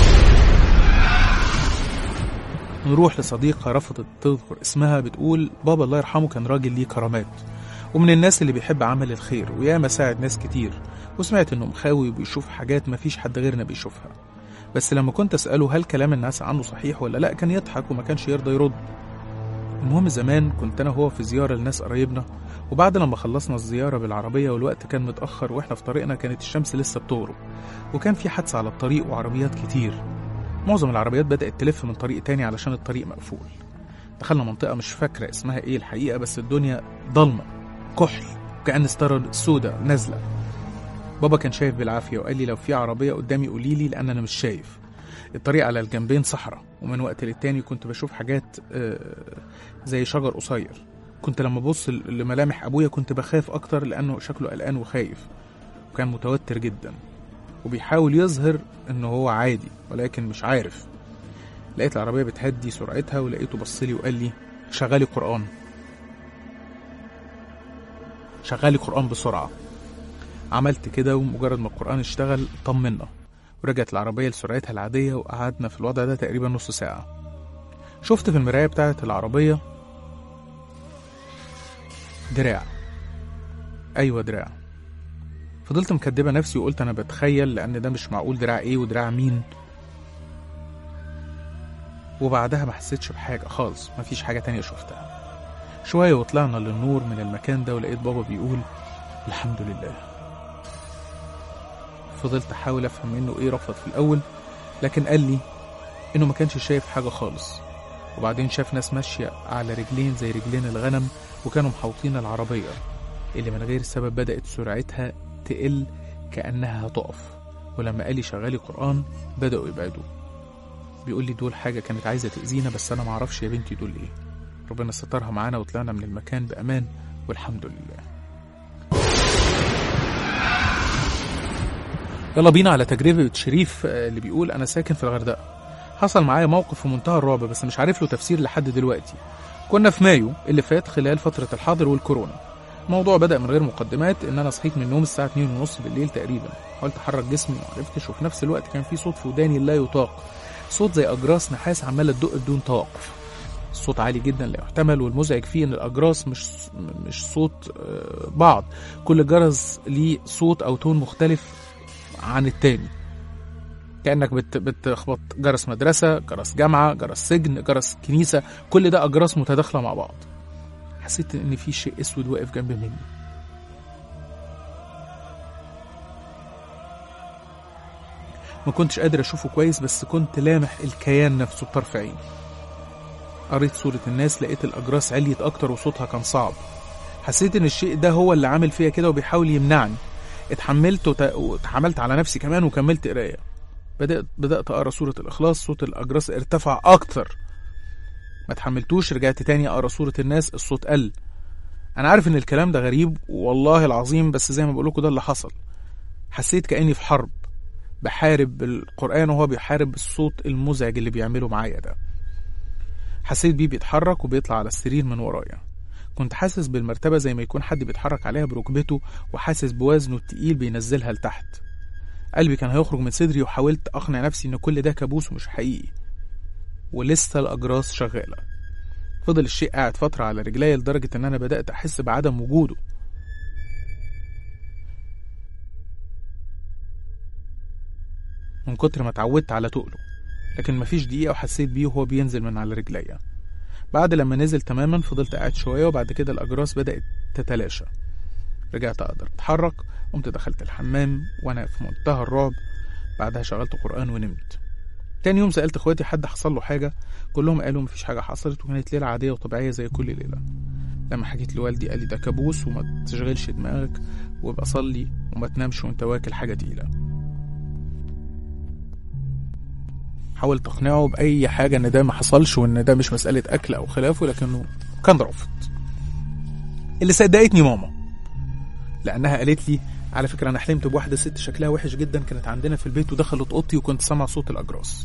نروح لصديقة رفضت تذكر اسمها بتقول بابا الله يرحمه كان راجل ليه كرامات ومن الناس اللي بيحب عمل الخير وياما ساعد ناس كتير وسمعت انه مخاوي وبيشوف حاجات مفيش حد غيرنا بيشوفها بس لما كنت اساله هل كلام الناس عنه صحيح ولا لا كان يضحك وما كانش يرضى يرد المهم زمان كنت انا وهو في زياره لناس قرايبنا وبعد لما خلصنا الزياره بالعربيه والوقت كان متاخر واحنا في طريقنا كانت الشمس لسه بتغرب وكان في حادثه على الطريق وعربيات كتير معظم العربيات بدات تلف من طريق تاني علشان الطريق مقفول دخلنا منطقه مش فاكره اسمها ايه الحقيقه بس الدنيا ضلمه كحل كأن ستاره سودة نازله بابا كان شايف بالعافيه وقال لي لو في عربيه قدامي قولي لي لان انا مش شايف الطريق على الجنبين صحراء ومن وقت للتاني كنت بشوف حاجات آه، زي شجر قصير كنت لما ابص لملامح ابويا كنت بخاف اكتر لانه شكله قلقان وخايف وكان متوتر جدا وبيحاول يظهر انه هو عادي ولكن مش عارف لقيت العربيه بتهدي سرعتها ولقيته بصلي وقال لي شغالي قران شغالي قران بسرعه عملت كده ومجرد ما القران اشتغل طمنا ورجعت العربية لسرعتها العادية وقعدنا في الوضع ده تقريبا نص ساعة شفت في المراية بتاعة العربية دراع أيوة دراع فضلت مكدبة نفسي وقلت أنا بتخيل لأن ده مش معقول دراع إيه ودراع مين وبعدها ما حسيتش بحاجة خالص مفيش حاجة تانية شفتها شوية وطلعنا للنور من المكان ده ولقيت بابا بيقول الحمد لله فضلت احاول افهم منه ايه رفض في الاول لكن قال لي انه ما كانش شايف حاجه خالص وبعدين شاف ناس ماشيه على رجلين زي رجلين الغنم وكانوا محوطين العربيه اللي من غير سبب بدات سرعتها تقل كانها هتقف ولما قال لي شغالي قران بداوا يبعدوا بيقول لي دول حاجه كانت عايزه تاذينا بس انا معرفش يا بنتي دول ايه ربنا سترها معانا وطلعنا من المكان بامان والحمد لله يلا بينا على تجربة شريف آه، اللي بيقول أنا ساكن في الغردقة حصل معايا موقف في منتهى الرعب بس مش عارف له تفسير لحد دلوقتي كنا في مايو اللي فات خلال فترة الحظر والكورونا الموضوع بدأ من غير مقدمات إن أنا صحيت من النوم الساعة 2 ونص بالليل تقريبا حاولت أحرك جسمي ومعرفتش وفي نفس الوقت كان في صوت في وداني لا يطاق صوت زي أجراس نحاس عمالة تدق بدون توقف الصوت عالي جدا لا يحتمل والمزعج فيه ان الاجراس مش مش صوت آه، بعض كل جرس ليه صوت او تون مختلف عن التاني كأنك بت بتخبط جرس مدرسة جرس جامعة جرس سجن جرس كنيسة كل ده أجراس متداخلة مع بعض حسيت إن في شيء أسود واقف جنب مني ما كنتش قادر أشوفه كويس بس كنت لامح الكيان نفسه بطرف عيني قريت صورة الناس لقيت الأجراس عليت أكتر وصوتها كان صعب حسيت إن الشيء ده هو اللي عامل فيا كده وبيحاول يمنعني اتحملت وت- واتحملت على نفسي كمان وكملت قرايه بدات بدات اقرا سوره الاخلاص صوت الاجراس ارتفع اكتر ما اتحملتوش رجعت تاني اقرا سوره الناس الصوت قل انا عارف ان الكلام ده غريب والله العظيم بس زي ما بقول لكم ده اللي حصل حسيت كاني في حرب بحارب بالقران وهو بيحارب الصوت المزعج اللي بيعمله معايا ده حسيت بيه بيتحرك وبيطلع على السرير من ورايا كنت حاسس بالمرتبة زي ما يكون حد بيتحرك عليها بركبته وحاسس بوزنه التقيل بينزلها لتحت قلبي كان هيخرج من صدري وحاولت أقنع نفسي إن كل ده كابوس ومش حقيقي ولسه الأجراس شغالة فضل الشيء قاعد فترة على رجلي لدرجة إن أنا بدأت أحس بعدم وجوده من كتر ما اتعودت على تقله لكن مفيش دقيقة وحسيت بيه وهو بينزل من على رجليا بعد لما نزل تماما فضلت قاعد شوية وبعد كده الأجراس بدأت تتلاشى رجعت أقدر أتحرك قمت دخلت الحمام وأنا في منتهى الرعب بعدها شغلت قرآن ونمت تاني يوم سألت اخواتي حد حصل له حاجة كلهم قالوا مفيش حاجة حصلت وكانت ليلة عادية وطبيعية زي كل ليلة لما حكيت لوالدي قال لي ده كابوس وما تشغلش دماغك وابقى صلي وما تنامش وانت واكل حاجة تقيلة حاولت اقنعه بأي حاجة ان ده ما حصلش وان ده مش مسألة أكل أو خلافه لكنه كان رافض اللي صدقتني ماما لأنها قالت لي على فكرة أنا حلمت بواحدة ست شكلها وحش جدا كانت عندنا في البيت ودخلت أوضتي وكنت سامع صوت الأجراس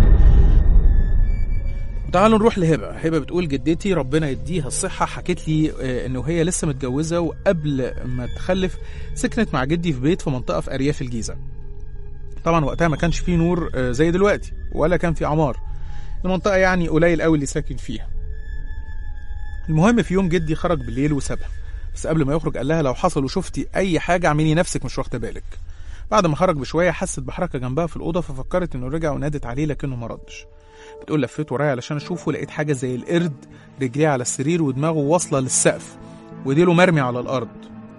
تعالوا نروح لهبة هبة بتقول جدتي ربنا يديها الصحة حكت لي آه، إنه هي لسه متجوزة وقبل ما تخلف سكنت مع جدي في بيت في منطقة في أرياف الجيزة طبعا وقتها ما كانش فيه نور آه، زي دلوقتي ولا كان في عمار المنطقة يعني قليل قوي اللي ساكن فيها المهم في يوم جدي خرج بالليل وسابها بس قبل ما يخرج قال لها لو حصل وشفتي اي حاجه اعملي نفسك مش واخده بالك بعد ما خرج بشويه حست بحركه جنبها في الاوضه ففكرت انه رجع ونادت عليه لكنه ما ردش بتقول لفيت ورايا علشان اشوفه لقيت حاجه زي القرد رجليه على السرير ودماغه واصله للسقف وديله مرمي على الارض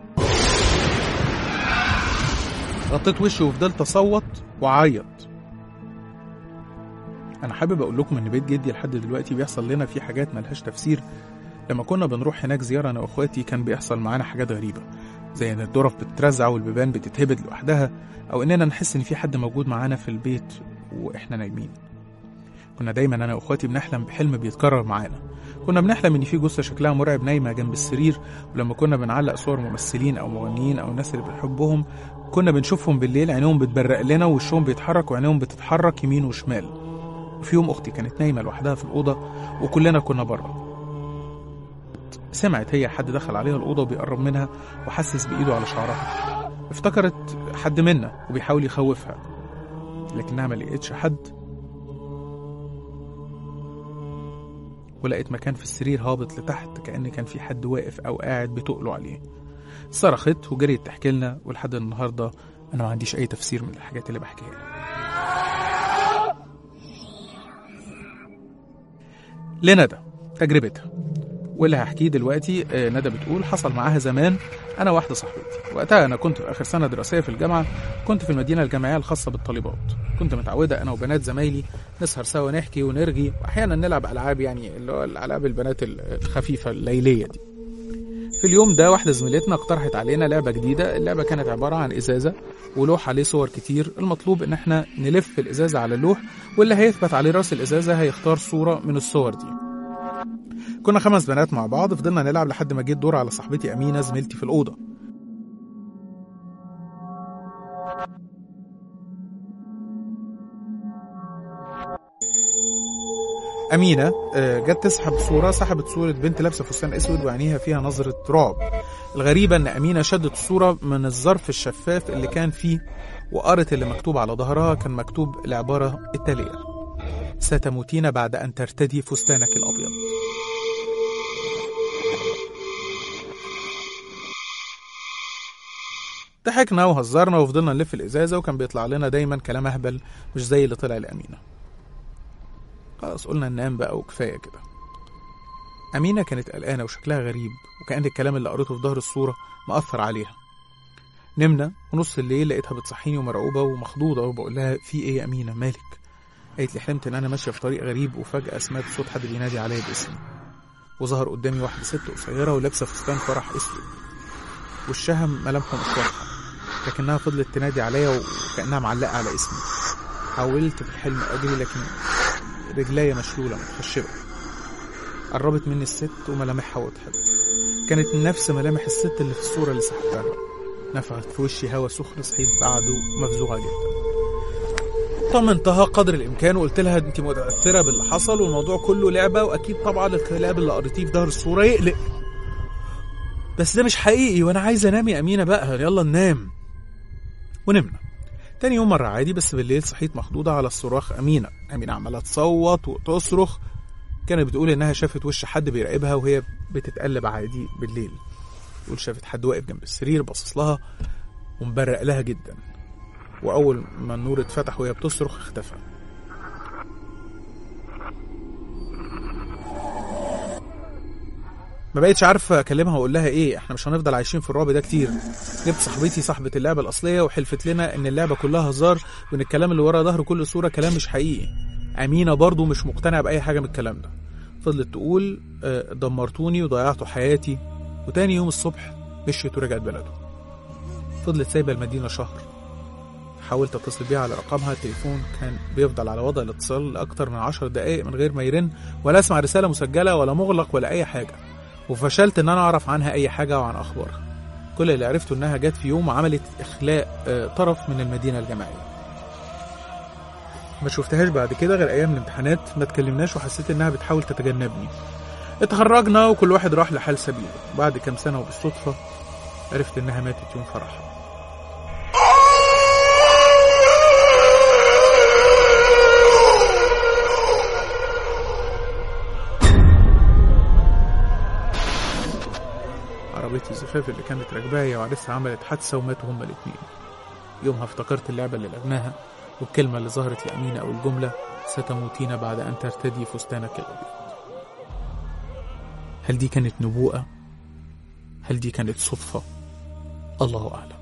غطيت وشي وفضلت اصوت واعيط انا حابب اقول لكم ان بيت جدي لحد دلوقتي بيحصل لنا فيه حاجات ملهاش تفسير لما كنا بنروح هناك زيارة أنا وأخواتي كان بيحصل معانا حاجات غريبة زي إن الدرف بتترزع والبيبان بتتهبد لوحدها أو إننا نحس إن في حد موجود معانا في البيت وإحنا نايمين كنا دايما أنا وأخواتي بنحلم بحلم بيتكرر معانا كنا بنحلم إن في جثة شكلها مرعب نايمة جنب السرير ولما كنا بنعلق صور ممثلين أو مغنيين أو الناس اللي بنحبهم كنا بنشوفهم بالليل عينيهم بتبرق لنا ووشهم بيتحرك وعينيهم بتتحرك يمين وشمال وفي يوم أختي كانت نايمة لوحدها في الأوضة وكلنا كنا بره سمعت هي حد دخل عليها الأوضة وبيقرب منها وحسس بإيده على شعرها افتكرت حد منا وبيحاول يخوفها لكنها ما لقيتش حد ولقيت مكان في السرير هابط لتحت كأن كان في حد واقف أو قاعد بتقله عليه صرخت وجريت تحكي لنا ولحد النهاردة أنا ما عنديش أي تفسير من الحاجات اللي بحكيها لك لندى تجربتها واللي هحكيه دلوقتي آه، ندى بتقول حصل معاها زمان انا واحده صاحبتي وقتها انا كنت في اخر سنه دراسيه في الجامعه كنت في المدينه الجامعيه الخاصه بالطالبات كنت متعوده انا وبنات زمايلي نسهر سوا نحكي ونرغي واحيانا نلعب العاب يعني اللي هو الالعاب البنات الخفيفه الليليه دي في اليوم ده واحدة زميلتنا اقترحت علينا لعبة جديدة اللعبة كانت عبارة عن إزازة ولوح عليه صور كتير المطلوب إن احنا نلف الإزازة على اللوح واللي هيثبت عليه راس الإزازة هيختار صورة من الصور دي كنا خمس بنات مع بعض فضلنا نلعب لحد ما جه الدور على صاحبتي أمينة زميلتي في الأوضة أمينة آه، جت تسحب صورة سحبت صورة بنت لابسة فستان أسود وعينيها فيها نظرة رعب الغريبة إن أمينة شدت الصورة من الظرف الشفاف اللي كان فيه وقرت اللي مكتوب على ظهرها كان مكتوب العبارة التالية ستموتين بعد أن ترتدي فستانك الأبيض ضحكنا وهزرنا وفضلنا نلف الإزازة وكان بيطلع لنا دايما كلام أهبل مش زي اللي طلع لأمينة خلاص قلنا ننام بقى وكفاية كده أمينة كانت قلقانة وشكلها غريب وكأن الكلام اللي قريته في ظهر الصورة مأثر عليها نمنا ونص الليل لقيتها بتصحيني ومرعوبة ومخضوضة وبقول لها في إيه يا أمينة مالك قالت لي حلمت إن أنا ماشية في طريق غريب وفجأة سمعت صوت حد بينادي عليا باسمي وظهر قدامي واحدة ست قصيرة ولابسة فستان فرح أسود وشها ملامحه مش واضحة لكنها فضلت تنادي عليا وكأنها معلقة على اسمي حاولت في الحلم أجري لكن رجليا مشلولة متخشبة قربت مني الست وملامحها وضحت كانت نفس ملامح الست اللي في الصورة اللي سحبتها نفخت في وشي هوا سخن صحيت بعده مفزوعة جدا طمنتها قدر الامكان وقلت لها انت متاثره باللي حصل والموضوع كله لعبه واكيد طبعا الكلام اللي قريتيه في ظهر الصوره يقلق بس ده مش حقيقي وانا عايز انام يا امينه بقى يلا ننام ونمنا تاني يوم مرة عادي بس بالليل صحيت مخضوضة على الصراخ أمينة أمينة عمالة تصوت وتصرخ كانت بتقول إنها شافت وش حد بيراقبها وهي بتتقلب عادي بالليل تقول شافت حد واقف جنب السرير باصص لها ومبرق لها جدا وأول ما النور اتفتح وهي بتصرخ اختفى ما بقتش عارف اكلمها واقول لها ايه احنا مش هنفضل عايشين في الرعب ده كتير جبت صاحبتي صاحبه اللعبه الاصليه وحلفت لنا ان اللعبه كلها هزار وان الكلام اللي ورا ظهر كل صوره كلام مش حقيقي امينه برضو مش مقتنعه باي حاجه من الكلام ده فضلت تقول آه، دمرتوني وضيعتوا حياتي وتاني يوم الصبح مشيت ورجعت بلده فضلت سايبه المدينه شهر حاولت اتصل بيها على رقمها التليفون كان بيفضل على وضع الاتصال لاكتر من عشر دقائق من غير ما يرن ولا اسمع رساله مسجله ولا مغلق ولا اي حاجه وفشلت ان انا اعرف عنها اي حاجه وعن اخبارها كل اللي عرفته انها جت في يوم وعملت اخلاء آه، طرف من المدينه الجامعيه ما شفتهاش بعد كده غير ايام الامتحانات ما اتكلمناش وحسيت انها بتحاول تتجنبني اتخرجنا وكل واحد راح لحال سبيله بعد كام سنه وبالصدفه عرفت انها ماتت يوم فرحها عربية الزفاف اللي كانت راكباها هي وعريسها عملت حادثة وماتوا هما الاتنين يومها افتكرت اللعبة اللي لعبناها والكلمة اللي ظهرت لأمينة أو الجملة ستموتين بعد أن ترتدي فستانك الأبيض هل دي كانت نبوءة؟ هل دي كانت صدفة؟ الله أعلم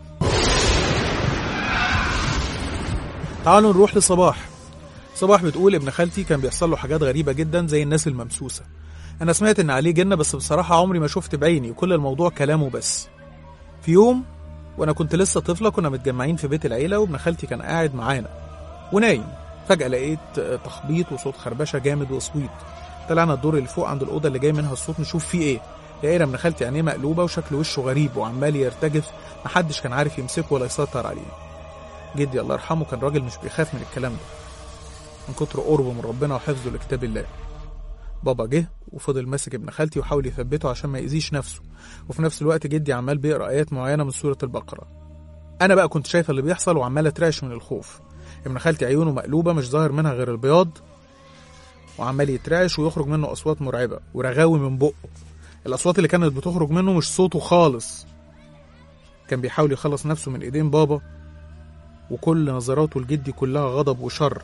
تعالوا نروح لصباح صباح بتقول ابن خالتي كان بيحصل له حاجات غريبة جدا زي الناس الممسوسة أنا سمعت إن عليه جنة بس بصراحة عمري ما شفت بعيني وكل الموضوع كلامه بس في يوم وأنا كنت لسه طفلة كنا متجمعين في بيت العيلة وابن خالتي كان قاعد معانا ونايم فجأة لقيت تخبيط وصوت خربشة جامد وصويت طلعنا الدور اللي فوق عند الأوضة اللي جاي منها الصوت نشوف فيه إيه لقينا ابن خالتي عينيه مقلوبة وشكل وشه غريب وعمال يرتجف محدش كان عارف يمسكه ولا يسيطر عليه جدي الله يرحمه كان راجل مش بيخاف من الكلام ده من كتر قربه من ربنا وحفظه لكتاب الله بابا جه وفضل ماسك ابن خالتي وحاول يثبته عشان ما يأذيش نفسه وفي نفس الوقت جدي عمال بيقرا ايات معينه من سوره البقره انا بقى كنت شايفه اللي بيحصل وعمال اترعش من الخوف ابن خالتي عيونه مقلوبه مش ظاهر منها غير البياض وعمال يترعش ويخرج منه اصوات مرعبه ورغاوي من بقه الاصوات اللي كانت بتخرج منه مش صوته خالص كان بيحاول يخلص نفسه من ايدين بابا وكل نظراته لجدي كلها غضب وشر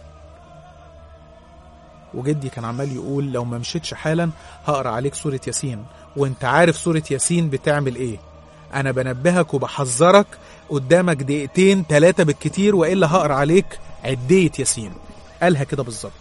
وجدي كان عمال يقول لو ما مشيتش حالا هقرا عليك سورة ياسين وانت عارف سورة ياسين بتعمل ايه انا بنبهك وبحذرك قدامك دقيقتين تلاتة بالكتير والا هقرا عليك عدية ياسين قالها كده بالظبط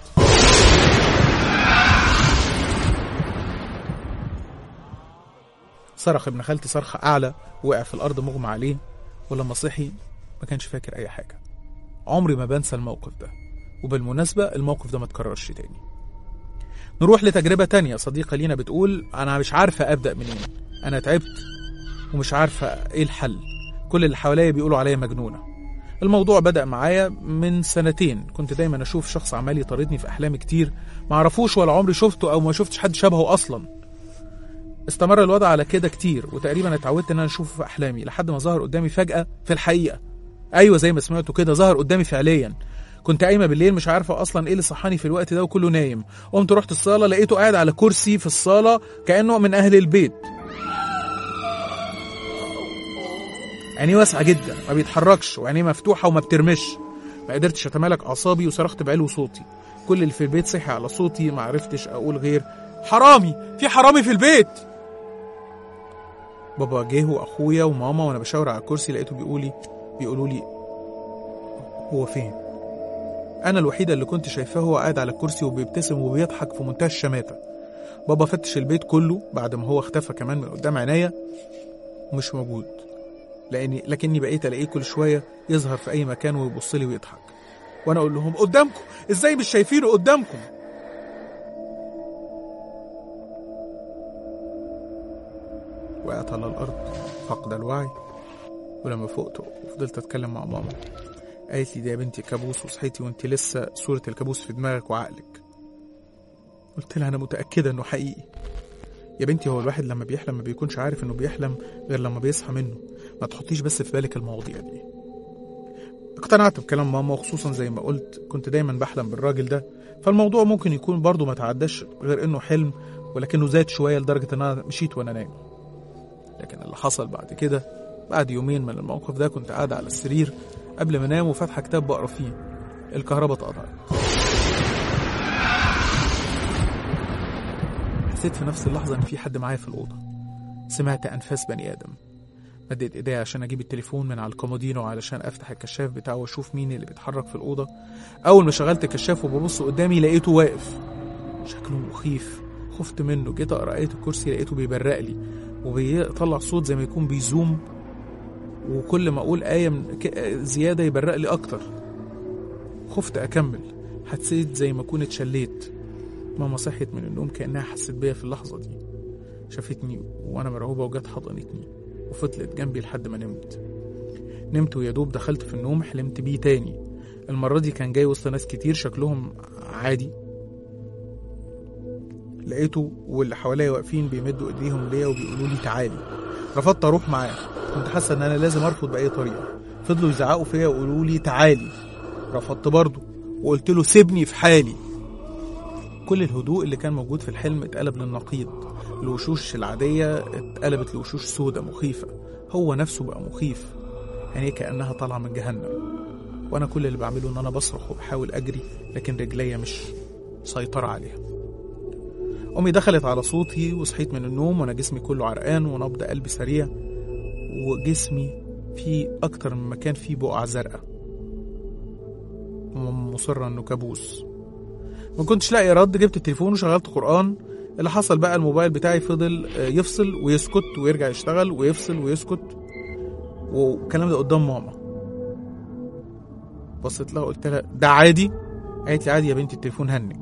صرخ ابن خالتي صرخة أعلى وقع في الأرض مغمى عليه ولما صحي ما كانش فاكر أي حاجة عمري ما بنسى الموقف ده وبالمناسبة الموقف ده ما تكررش تاني نروح لتجربة تانية صديقة لينا بتقول أنا مش عارفة أبدأ منين أنا تعبت ومش عارفة إيه الحل كل اللي حواليا بيقولوا عليا مجنونة الموضوع بدأ معايا من سنتين كنت دايما أشوف شخص عمال يطاردني في أحلامي كتير معرفوش ولا عمري شفته أو ما شفتش حد شبهه أصلا استمر الوضع على كده كتير وتقريبا اتعودت ان انا اشوفه في احلامي لحد ما ظهر قدامي فجأة في الحقيقة ايوه زي ما سمعتوا كده ظهر قدامي فعليا كنت قايمه بالليل مش عارفه اصلا ايه اللي صحاني في الوقت ده وكله نايم قمت رحت الصاله لقيته قاعد على كرسي في الصاله كانه من اهل البيت عينيه واسعه جدا ما بيتحركش وعينيه مفتوحه وما بترمش ما قدرتش اتمالك اعصابي وصرخت بعلو صوتي كل اللي في البيت صحي على صوتي ما عرفتش اقول غير حرامي في حرامي في البيت بابا جه واخويا وماما وانا بشاور على الكرسي لقيته بيقولي بيقولوا لي هو فين انا الوحيده اللي كنت شايفاه هو قاعد على الكرسي وبيبتسم وبيضحك في منتهى الشماته بابا فتش البيت كله بعد ما هو اختفى كمان من قدام عينيا ومش موجود لاني لكني بقيت الاقيه كل شويه يظهر في اي مكان ويبص لي ويضحك وانا اقول لهم قدامكم ازاي مش شايفينه قدامكم وقعت على الارض فقد الوعي ولما فقت وفضلت اتكلم مع ماما قالت لي ده يا بنتي كابوس وصحيتي وانت لسه صورة الكابوس في دماغك وعقلك قلت لها انا متأكدة انه حقيقي يا بنتي هو الواحد لما بيحلم ما بيكونش عارف انه بيحلم غير لما بيصحى منه ما تحطيش بس في بالك المواضيع دي اقتنعت بكلام ماما وخصوصا زي ما قلت كنت دايما بحلم بالراجل ده فالموضوع ممكن يكون برضه ما تعداش غير انه حلم ولكنه زاد شوية لدرجة ان انا مشيت وانا نايم لكن اللي حصل بعد كده بعد يومين من الموقف ده كنت قاعد على السرير قبل ما انام وفاتحه كتاب بقرا فيه الكهرباء اتقطعت حسيت في نفس اللحظه ان في حد معايا في الاوضه سمعت أنفاس بني آدم مديت ايديا عشان اجيب التليفون من على الكومودينو علشان افتح الكشاف بتاعه واشوف مين اللي بيتحرك في الاوضه اول ما شغلت الكشاف وببص قدامي لقيته واقف شكله مخيف خفت منه جيت اقرا ايه الكرسي لقيته بيبرق لي وبيطلع صوت زي ما يكون بيزوم وكل ما اقول ايه من ك- زياده يبرق لي اكتر خفت اكمل حسيت زي ما اكون اتشليت ماما صحيت من النوم كانها حست بيا في اللحظه دي شافتني وانا مرعوبه وجت حضنتني وفضلت جنبي لحد ما نمت نمت ويا دوب دخلت في النوم حلمت بيه تاني المرة دي كان جاي وسط ناس كتير شكلهم عادي لقيته واللي حواليا واقفين بيمدوا ايديهم ليا وبيقولوا لي تعالي رفضت اروح معاه كنت حاسه ان انا لازم ارفض باي طريقه فضلوا يزعقوا فيا ويقولوا لي تعالي رفضت برضه وقلت له سيبني في حالي كل الهدوء اللي كان موجود في الحلم اتقلب للنقيض الوشوش العادية اتقلبت لوشوش سودة مخيفة هو نفسه بقى مخيف يعني كأنها طالعة من جهنم وأنا كل اللي بعمله إن أنا بصرخ وبحاول أجري لكن رجليا مش سيطرة عليها أمي دخلت على صوتي وصحيت من النوم وأنا جسمي كله عرقان ونبض قلبي سريع وجسمي فيه أكتر من مكان فيه بقع زرقاء مصرة إنه كابوس ما كنتش لاقي رد جبت التليفون وشغلت قرآن اللي حصل بقى الموبايل بتاعي فضل آه، يفصل ويسكت ويرجع يشتغل ويفصل ويسكت والكلام ده قدام ماما بصيت لها قلت لها ده عادي قالت لي عادي يا بنتي التليفون هنج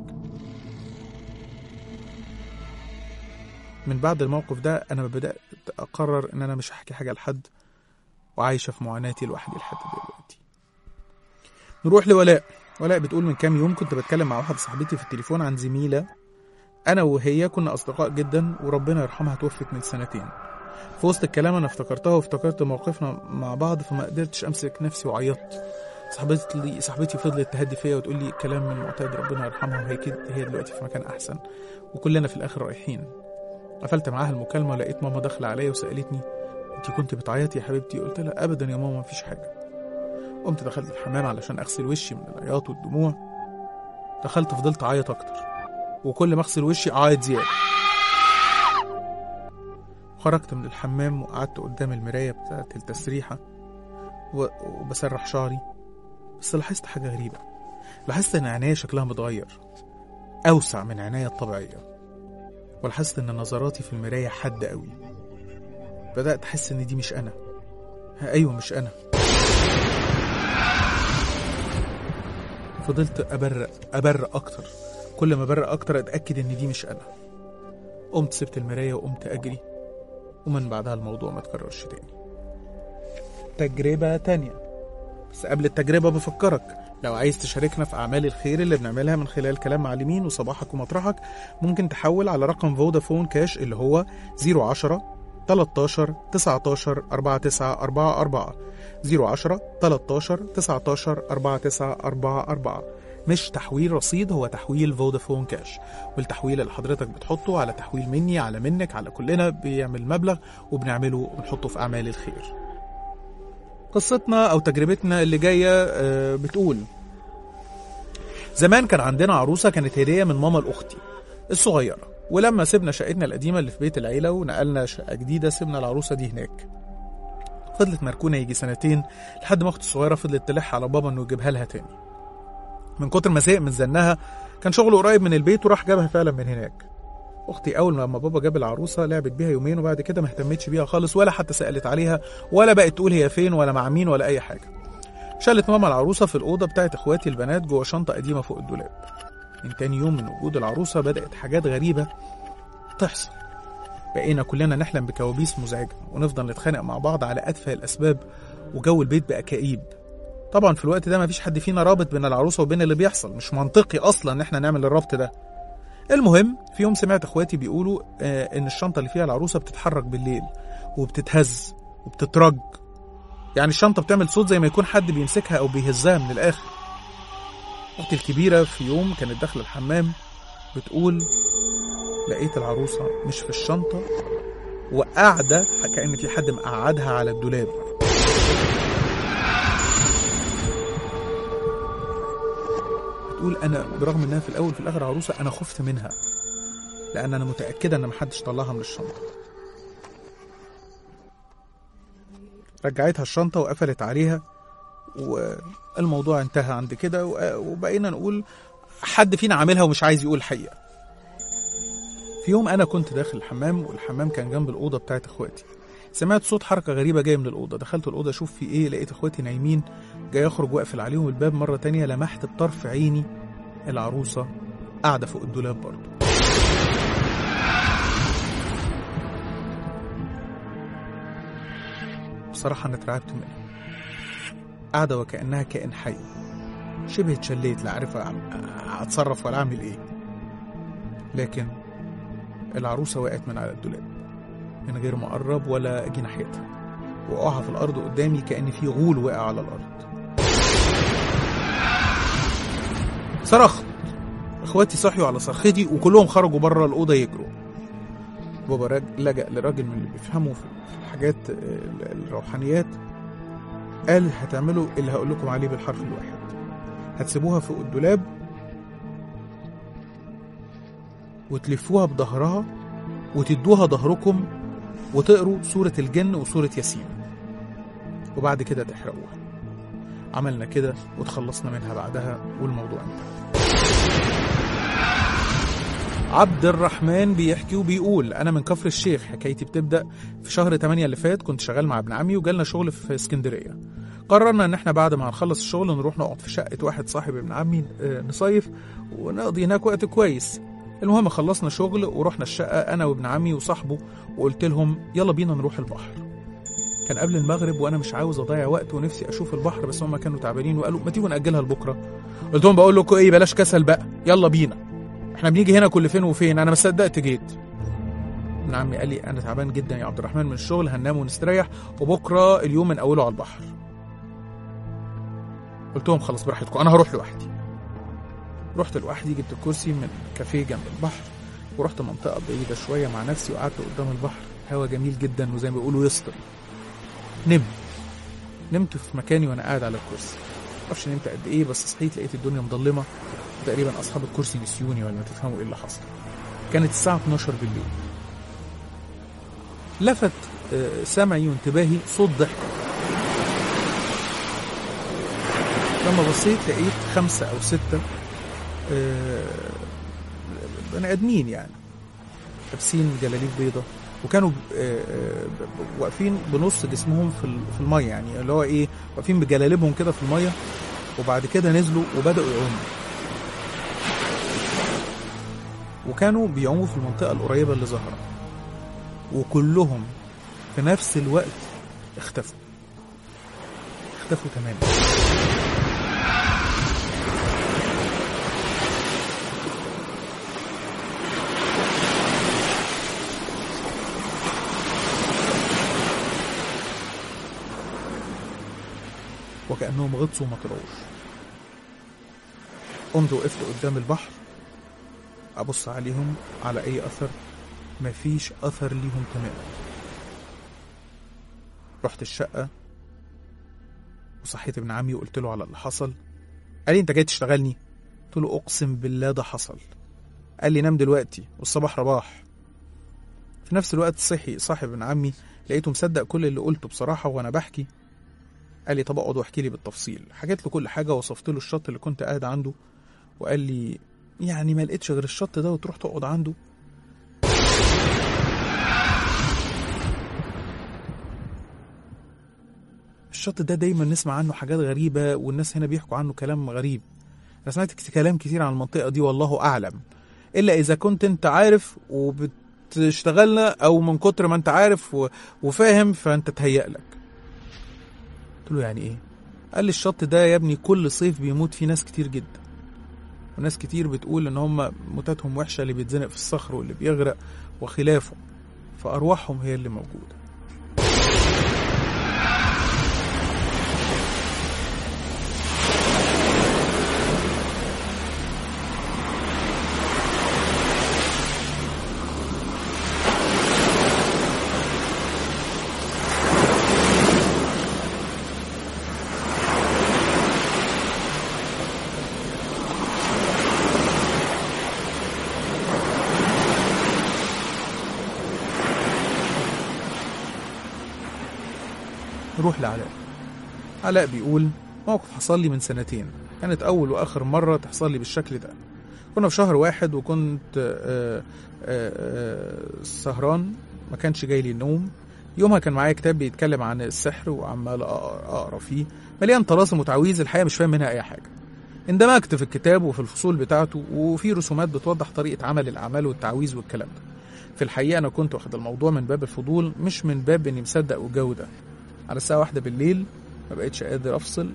من بعد الموقف ده انا بدات اقرر ان انا مش هحكي حاجه لحد وعايشه في معاناتي لوحدي لحد دلوقتي نروح لولاء ولاء بتقول من كام يوم كنت بتكلم مع واحده صاحبتي في التليفون عن زميله انا وهي كنا اصدقاء جدا وربنا يرحمها توفت من سنتين في وسط الكلام انا افتكرتها وافتكرت موقفنا مع بعض فما قدرتش امسك نفسي وعيطت صاحبتي صاحبتي فضلت تهدي فيا وتقول لي كلام من معتاد ربنا يرحمها وهي كده هي دلوقتي في مكان احسن وكلنا في الاخر رايحين قفلت معاها المكالمه ولقيت ماما داخله عليا وسالتني انت كنت بتعيطي يا حبيبتي قلت لها ابدا يا ماما مفيش حاجه قمت دخلت الحمام علشان اغسل وشي من العياط والدموع دخلت فضلت اعيط اكتر وكل ما اغسل وشي اعيط زياده خرجت من الحمام وقعدت قدام المرايه بتاعه التسريحه و- وبسرح شعري بس لاحظت حاجه غريبه لاحظت ان عينيا شكلها متغير اوسع من عينيا الطبيعيه ولاحظت ان نظراتي في المرايه حاده قوي بدات احس ان دي مش انا ها ايوه مش انا فضلت ابرق ابرق اكتر كل ما ابرق اكتر اتاكد ان دي مش انا قمت سبت المرايه وقمت اجري ومن بعدها الموضوع ما اتكررش تاني تجربه تانية بس قبل التجربه بفكرك لو عايز تشاركنا في اعمال الخير اللي بنعملها من خلال كلام معلمين وصباحك ومطرحك ممكن تحول على رقم فودافون كاش اللي هو 010 13 19 4944 010 13 19 4944 مش تحويل رصيد هو تحويل فودافون كاش والتحويل اللي حضرتك بتحطه على تحويل مني على منك على كلنا بيعمل مبلغ وبنعمله وبنحطه في أعمال الخير قصتنا أو تجربتنا اللي جاية آه، بتقول زمان كان عندنا عروسة كانت هدية من ماما لأختي الصغيرة ولما سيبنا شقتنا القديمة اللي في بيت العيلة ونقلنا شقة جديدة سيبنا العروسة دي هناك فضلت مركونة يجي سنتين لحد ما أختي الصغيرة فضلت تلح على بابا إنه يجيبها لها تاني من كتر ما زهق من زنها كان شغله قريب من البيت وراح جابها فعلا من هناك اختي اول لما بابا جاب العروسه لعبت بيها يومين وبعد كده ما اهتمتش بيها خالص ولا حتى سالت عليها ولا بقت تقول هي فين ولا مع مين ولا اي حاجه شالت ماما العروسه في الاوضه بتاعت اخواتي البنات جوه شنطه قديمه فوق الدولاب من تاني يوم من وجود العروسه بدات حاجات غريبه تحصل بقينا كلنا نحلم بكوابيس مزعجه ونفضل نتخانق مع بعض على اتفه الاسباب وجو البيت بقى كئيب طبعا في الوقت ده مفيش حد فينا رابط بين العروسه وبين اللي بيحصل مش منطقي اصلا ان احنا نعمل الربط ده المهم في يوم سمعت اخواتي بيقولوا آه ان الشنطه اللي فيها العروسه بتتحرك بالليل وبتتهز وبتترج يعني الشنطه بتعمل صوت زي ما يكون حد بيمسكها او بيهزها من الاخر اختي الكبيره في يوم كانت داخله الحمام بتقول لقيت العروسه مش في الشنطه وقاعده كأن في حد مقعدها على الدولاب بتقول انا برغم انها في الاول في الاخر عروسه انا خفت منها لان انا متاكده ان محدش طلعها من الشنطه رجعتها الشنطة وقفلت عليها والموضوع انتهى عند كده و- وبقينا نقول حد فينا عاملها ومش عايز يقول الحقيقة في يوم أنا كنت داخل الحمام والحمام كان جنب الأوضة بتاعت إخواتي سمعت صوت حركة غريبة جاية من الأوضة دخلت الأوضة أشوف في إيه لقيت إخواتي نايمين جاي أخرج وأقفل عليهم الباب مرة تانية لمحت بطرف عيني العروسة قاعدة فوق الدولاب برضه بصراحة أنا اترعبت منها قاعدة وكأنها كائن حي شبه اتشليت لا عارف أعم- أتصرف ولا أعمل إيه لكن العروسة وقعت من على الدولاب من غير ما أقرب ولا أجي ناحيتها وقعها في الأرض قدامي كأن في غول وقع على الأرض صرخت اخواتي صحيوا على صرختي وكلهم خرجوا بره الأوضة يجروا بابا راج- لجأ لراجل من اللي بيفهموا في الحاجات آه، الروحانيات قال هتعملوا اللي هقول لكم عليه بالحرف الواحد هتسيبوها فوق الدولاب وتلفوها بظهرها وتدوها ظهركم وتقروا سورة الجن وسورة ياسين وبعد كده تحرقوها عملنا كده وتخلصنا منها بعدها والموضوع انتهى عبد الرحمن بيحكي وبيقول انا من كفر الشيخ حكايتي بتبدا في شهر 8 اللي فات كنت شغال مع ابن عمي وجالنا شغل في اسكندريه قررنا ان احنا بعد ما نخلص الشغل نروح نقعد في شقه واحد صاحب ابن عمي آه، نصيف ونقضي هناك وقت كويس المهم خلصنا شغل ورحنا الشقه انا وابن عمي وصاحبه وقلت لهم يلا بينا نروح البحر كان قبل المغرب وانا مش عاوز اضيع وقت ونفسي اشوف البحر بس هم كانوا تعبانين وقالوا ما تيجوا ناجلها لبكره قلت لهم بقول لكم ايه بلاش كسل بقى يلا بينا احنا بنيجي هنا كل فين وفين انا ما صدقت جيت ابن عمي قال لي انا تعبان جدا يا عبد الرحمن من الشغل هننام ونستريح وبكره اليوم من اوله على البحر قلت لهم خلاص براحتكم انا هروح لوحدي رحت لوحدي جبت الكرسي من كافيه جنب البحر ورحت منطقه بعيده شويه مع نفسي وقعدت قدام البحر هوا جميل جدا وزي ما بيقولوا يسطل نمت نمت في مكاني وانا قاعد على الكرسي معرفش نمت قد ايه بس صحيت لقيت الدنيا مظلمه تقريبا اصحاب الكرسي نسيوني ولا تفهموا ايه اللي حصل كانت الساعه 12 بالليل لفت آه، سمعي وانتباهي صوت ضحك لما بصيت لقيت خمسة أو ستة آه، بني آدمين يعني لابسين جلاليب بيضة وكانوا آه، آه، واقفين بنص جسمهم في ال- في المية يعني اللي هو إيه واقفين بجلاليبهم كده في المية وبعد كده نزلوا وبدأوا يعوموا وكانوا بيعوموا في المنطقة القريبة اللي ظهرت وكلهم في نفس الوقت اختفوا اختفوا تماما وكأنهم غطسوا وما طلعوش قمت وقفت قدام البحر أبص عليهم على أي أثر مفيش أثر ليهم تماما رحت الشقة وصحيت ابن عمي وقلت له على اللي حصل قال لي أنت جاي تشتغلني قلت له أقسم بالله ده حصل قال لي نام دلوقتي والصباح رباح في نفس الوقت صحي صاحب ابن عمي لقيته مصدق كل اللي قلته بصراحة وأنا بحكي قال لي طب اقعد واحكي لي بالتفصيل حكيت له كل حاجة وصفت له الشط اللي كنت قاعد عنده وقال لي يعني ما لقيتش غير الشط ده وتروح تقعد عنده الشط ده دايما نسمع عنه حاجات غريبة والناس هنا بيحكوا عنه كلام غريب أنا سمعت كت- كلام كتير عن المنطقة دي والله أعلم إلا إذا كنت أنت عارف وبتشتغلنا أو من كتر ما أنت عارف و- وفاهم فأنت تهيأ لك قلت له يعني إيه قال لي الشط ده يا ابني كل صيف بيموت فيه ناس كتير جدا وناس كتير بتقول ان هم موتاتهم وحشه اللي بيتزنق في الصخر واللي بيغرق وخلافه فارواحهم هي اللي موجوده نروح لعلاء علاء بيقول موقف حصل لي من سنتين كانت أول وآخر مرة تحصل لي بالشكل ده كنا في شهر واحد وكنت آه، آه، آه، سهران ما كانش جاي لي النوم يومها كان معايا كتاب بيتكلم عن السحر وعمال أقرأ أقرأ فيه مليان طلاسم وتعويذ الحقيقة مش فاهم منها أي حاجة اندمجت في الكتاب وفي الفصول بتاعته وفي رسومات بتوضح طريقة عمل الأعمال والتعويذ والكلام ده في الحقيقة أنا كنت واخد الموضوع من باب الفضول مش من باب إني مصدق والجو ده على الساعة واحدة بالليل ما بقتش قادر أفصل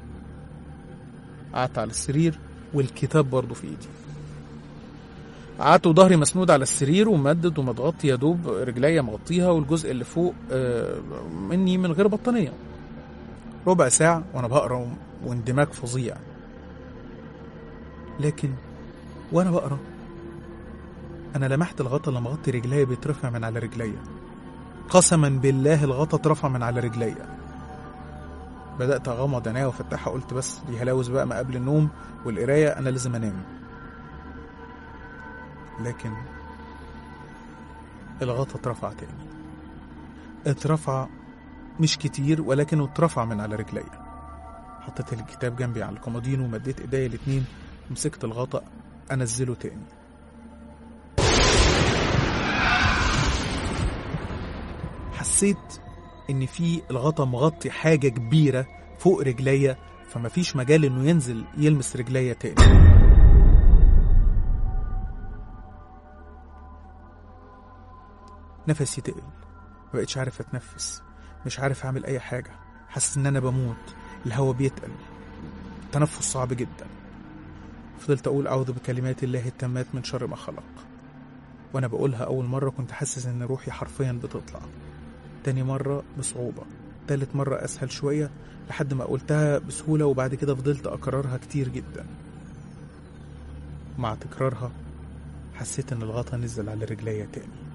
قعدت على السرير والكتاب برضه في إيدي قعدت وظهري مسنود على السرير وممدد ومتغطي يا دوب رجليا مغطيها والجزء اللي فوق آه، مني من غير بطانية ربع ساعة وأنا بقرا واندماج فظيع لكن وأنا بقرا أنا لمحت الغطا اللي مغطي رجليا بيترفع من على رجليا قسما بالله الغطا اترفع من على رجليا بدأت أغمض عينيا وأفتحها قلت بس دي هلاوس بقى ما قبل النوم والقراية أنا لازم أنام لكن الغطا اترفع تاني اترفع مش كتير ولكنه اترفع من على رجليا حطيت الكتاب جنبي على الكومودينو ومديت ايديا الاتنين ومسكت الغطا انزله تاني حسيت ان في الغطا مغطي حاجة كبيرة فوق رجليا فمفيش مجال انه ينزل يلمس رجليا تاني نفسي تقل مبقتش عارف اتنفس مش عارف اعمل اي حاجة حاسس ان انا بموت الهوا بيتقل التنفس صعب جدا فضلت اقول اعوذ بكلمات الله التامات من شر ما خلق وانا بقولها اول مرة كنت حاسس ان روحي حرفيا بتطلع تاني مرة بصعوبة تالت مرة اسهل شوية لحد ما قلتها بسهولة وبعد كده فضلت اكررها كتير جدا مع تكرارها حسيت ان الغطا نزل على رجليا تاني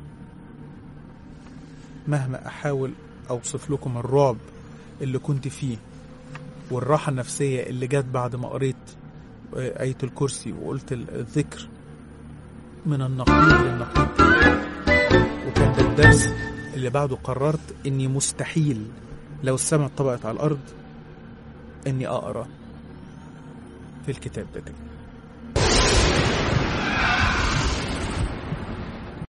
مهما احاول اوصف لكم الرعب اللي كنت فيه والراحة النفسية اللي جت بعد ما قريت آية الكرسي وقلت الذكر من النقيض للنقيض وكان ده الدرس اللي بعده قررت اني مستحيل لو السماء اتطبقت على الارض اني اقرا في الكتاب ده تاني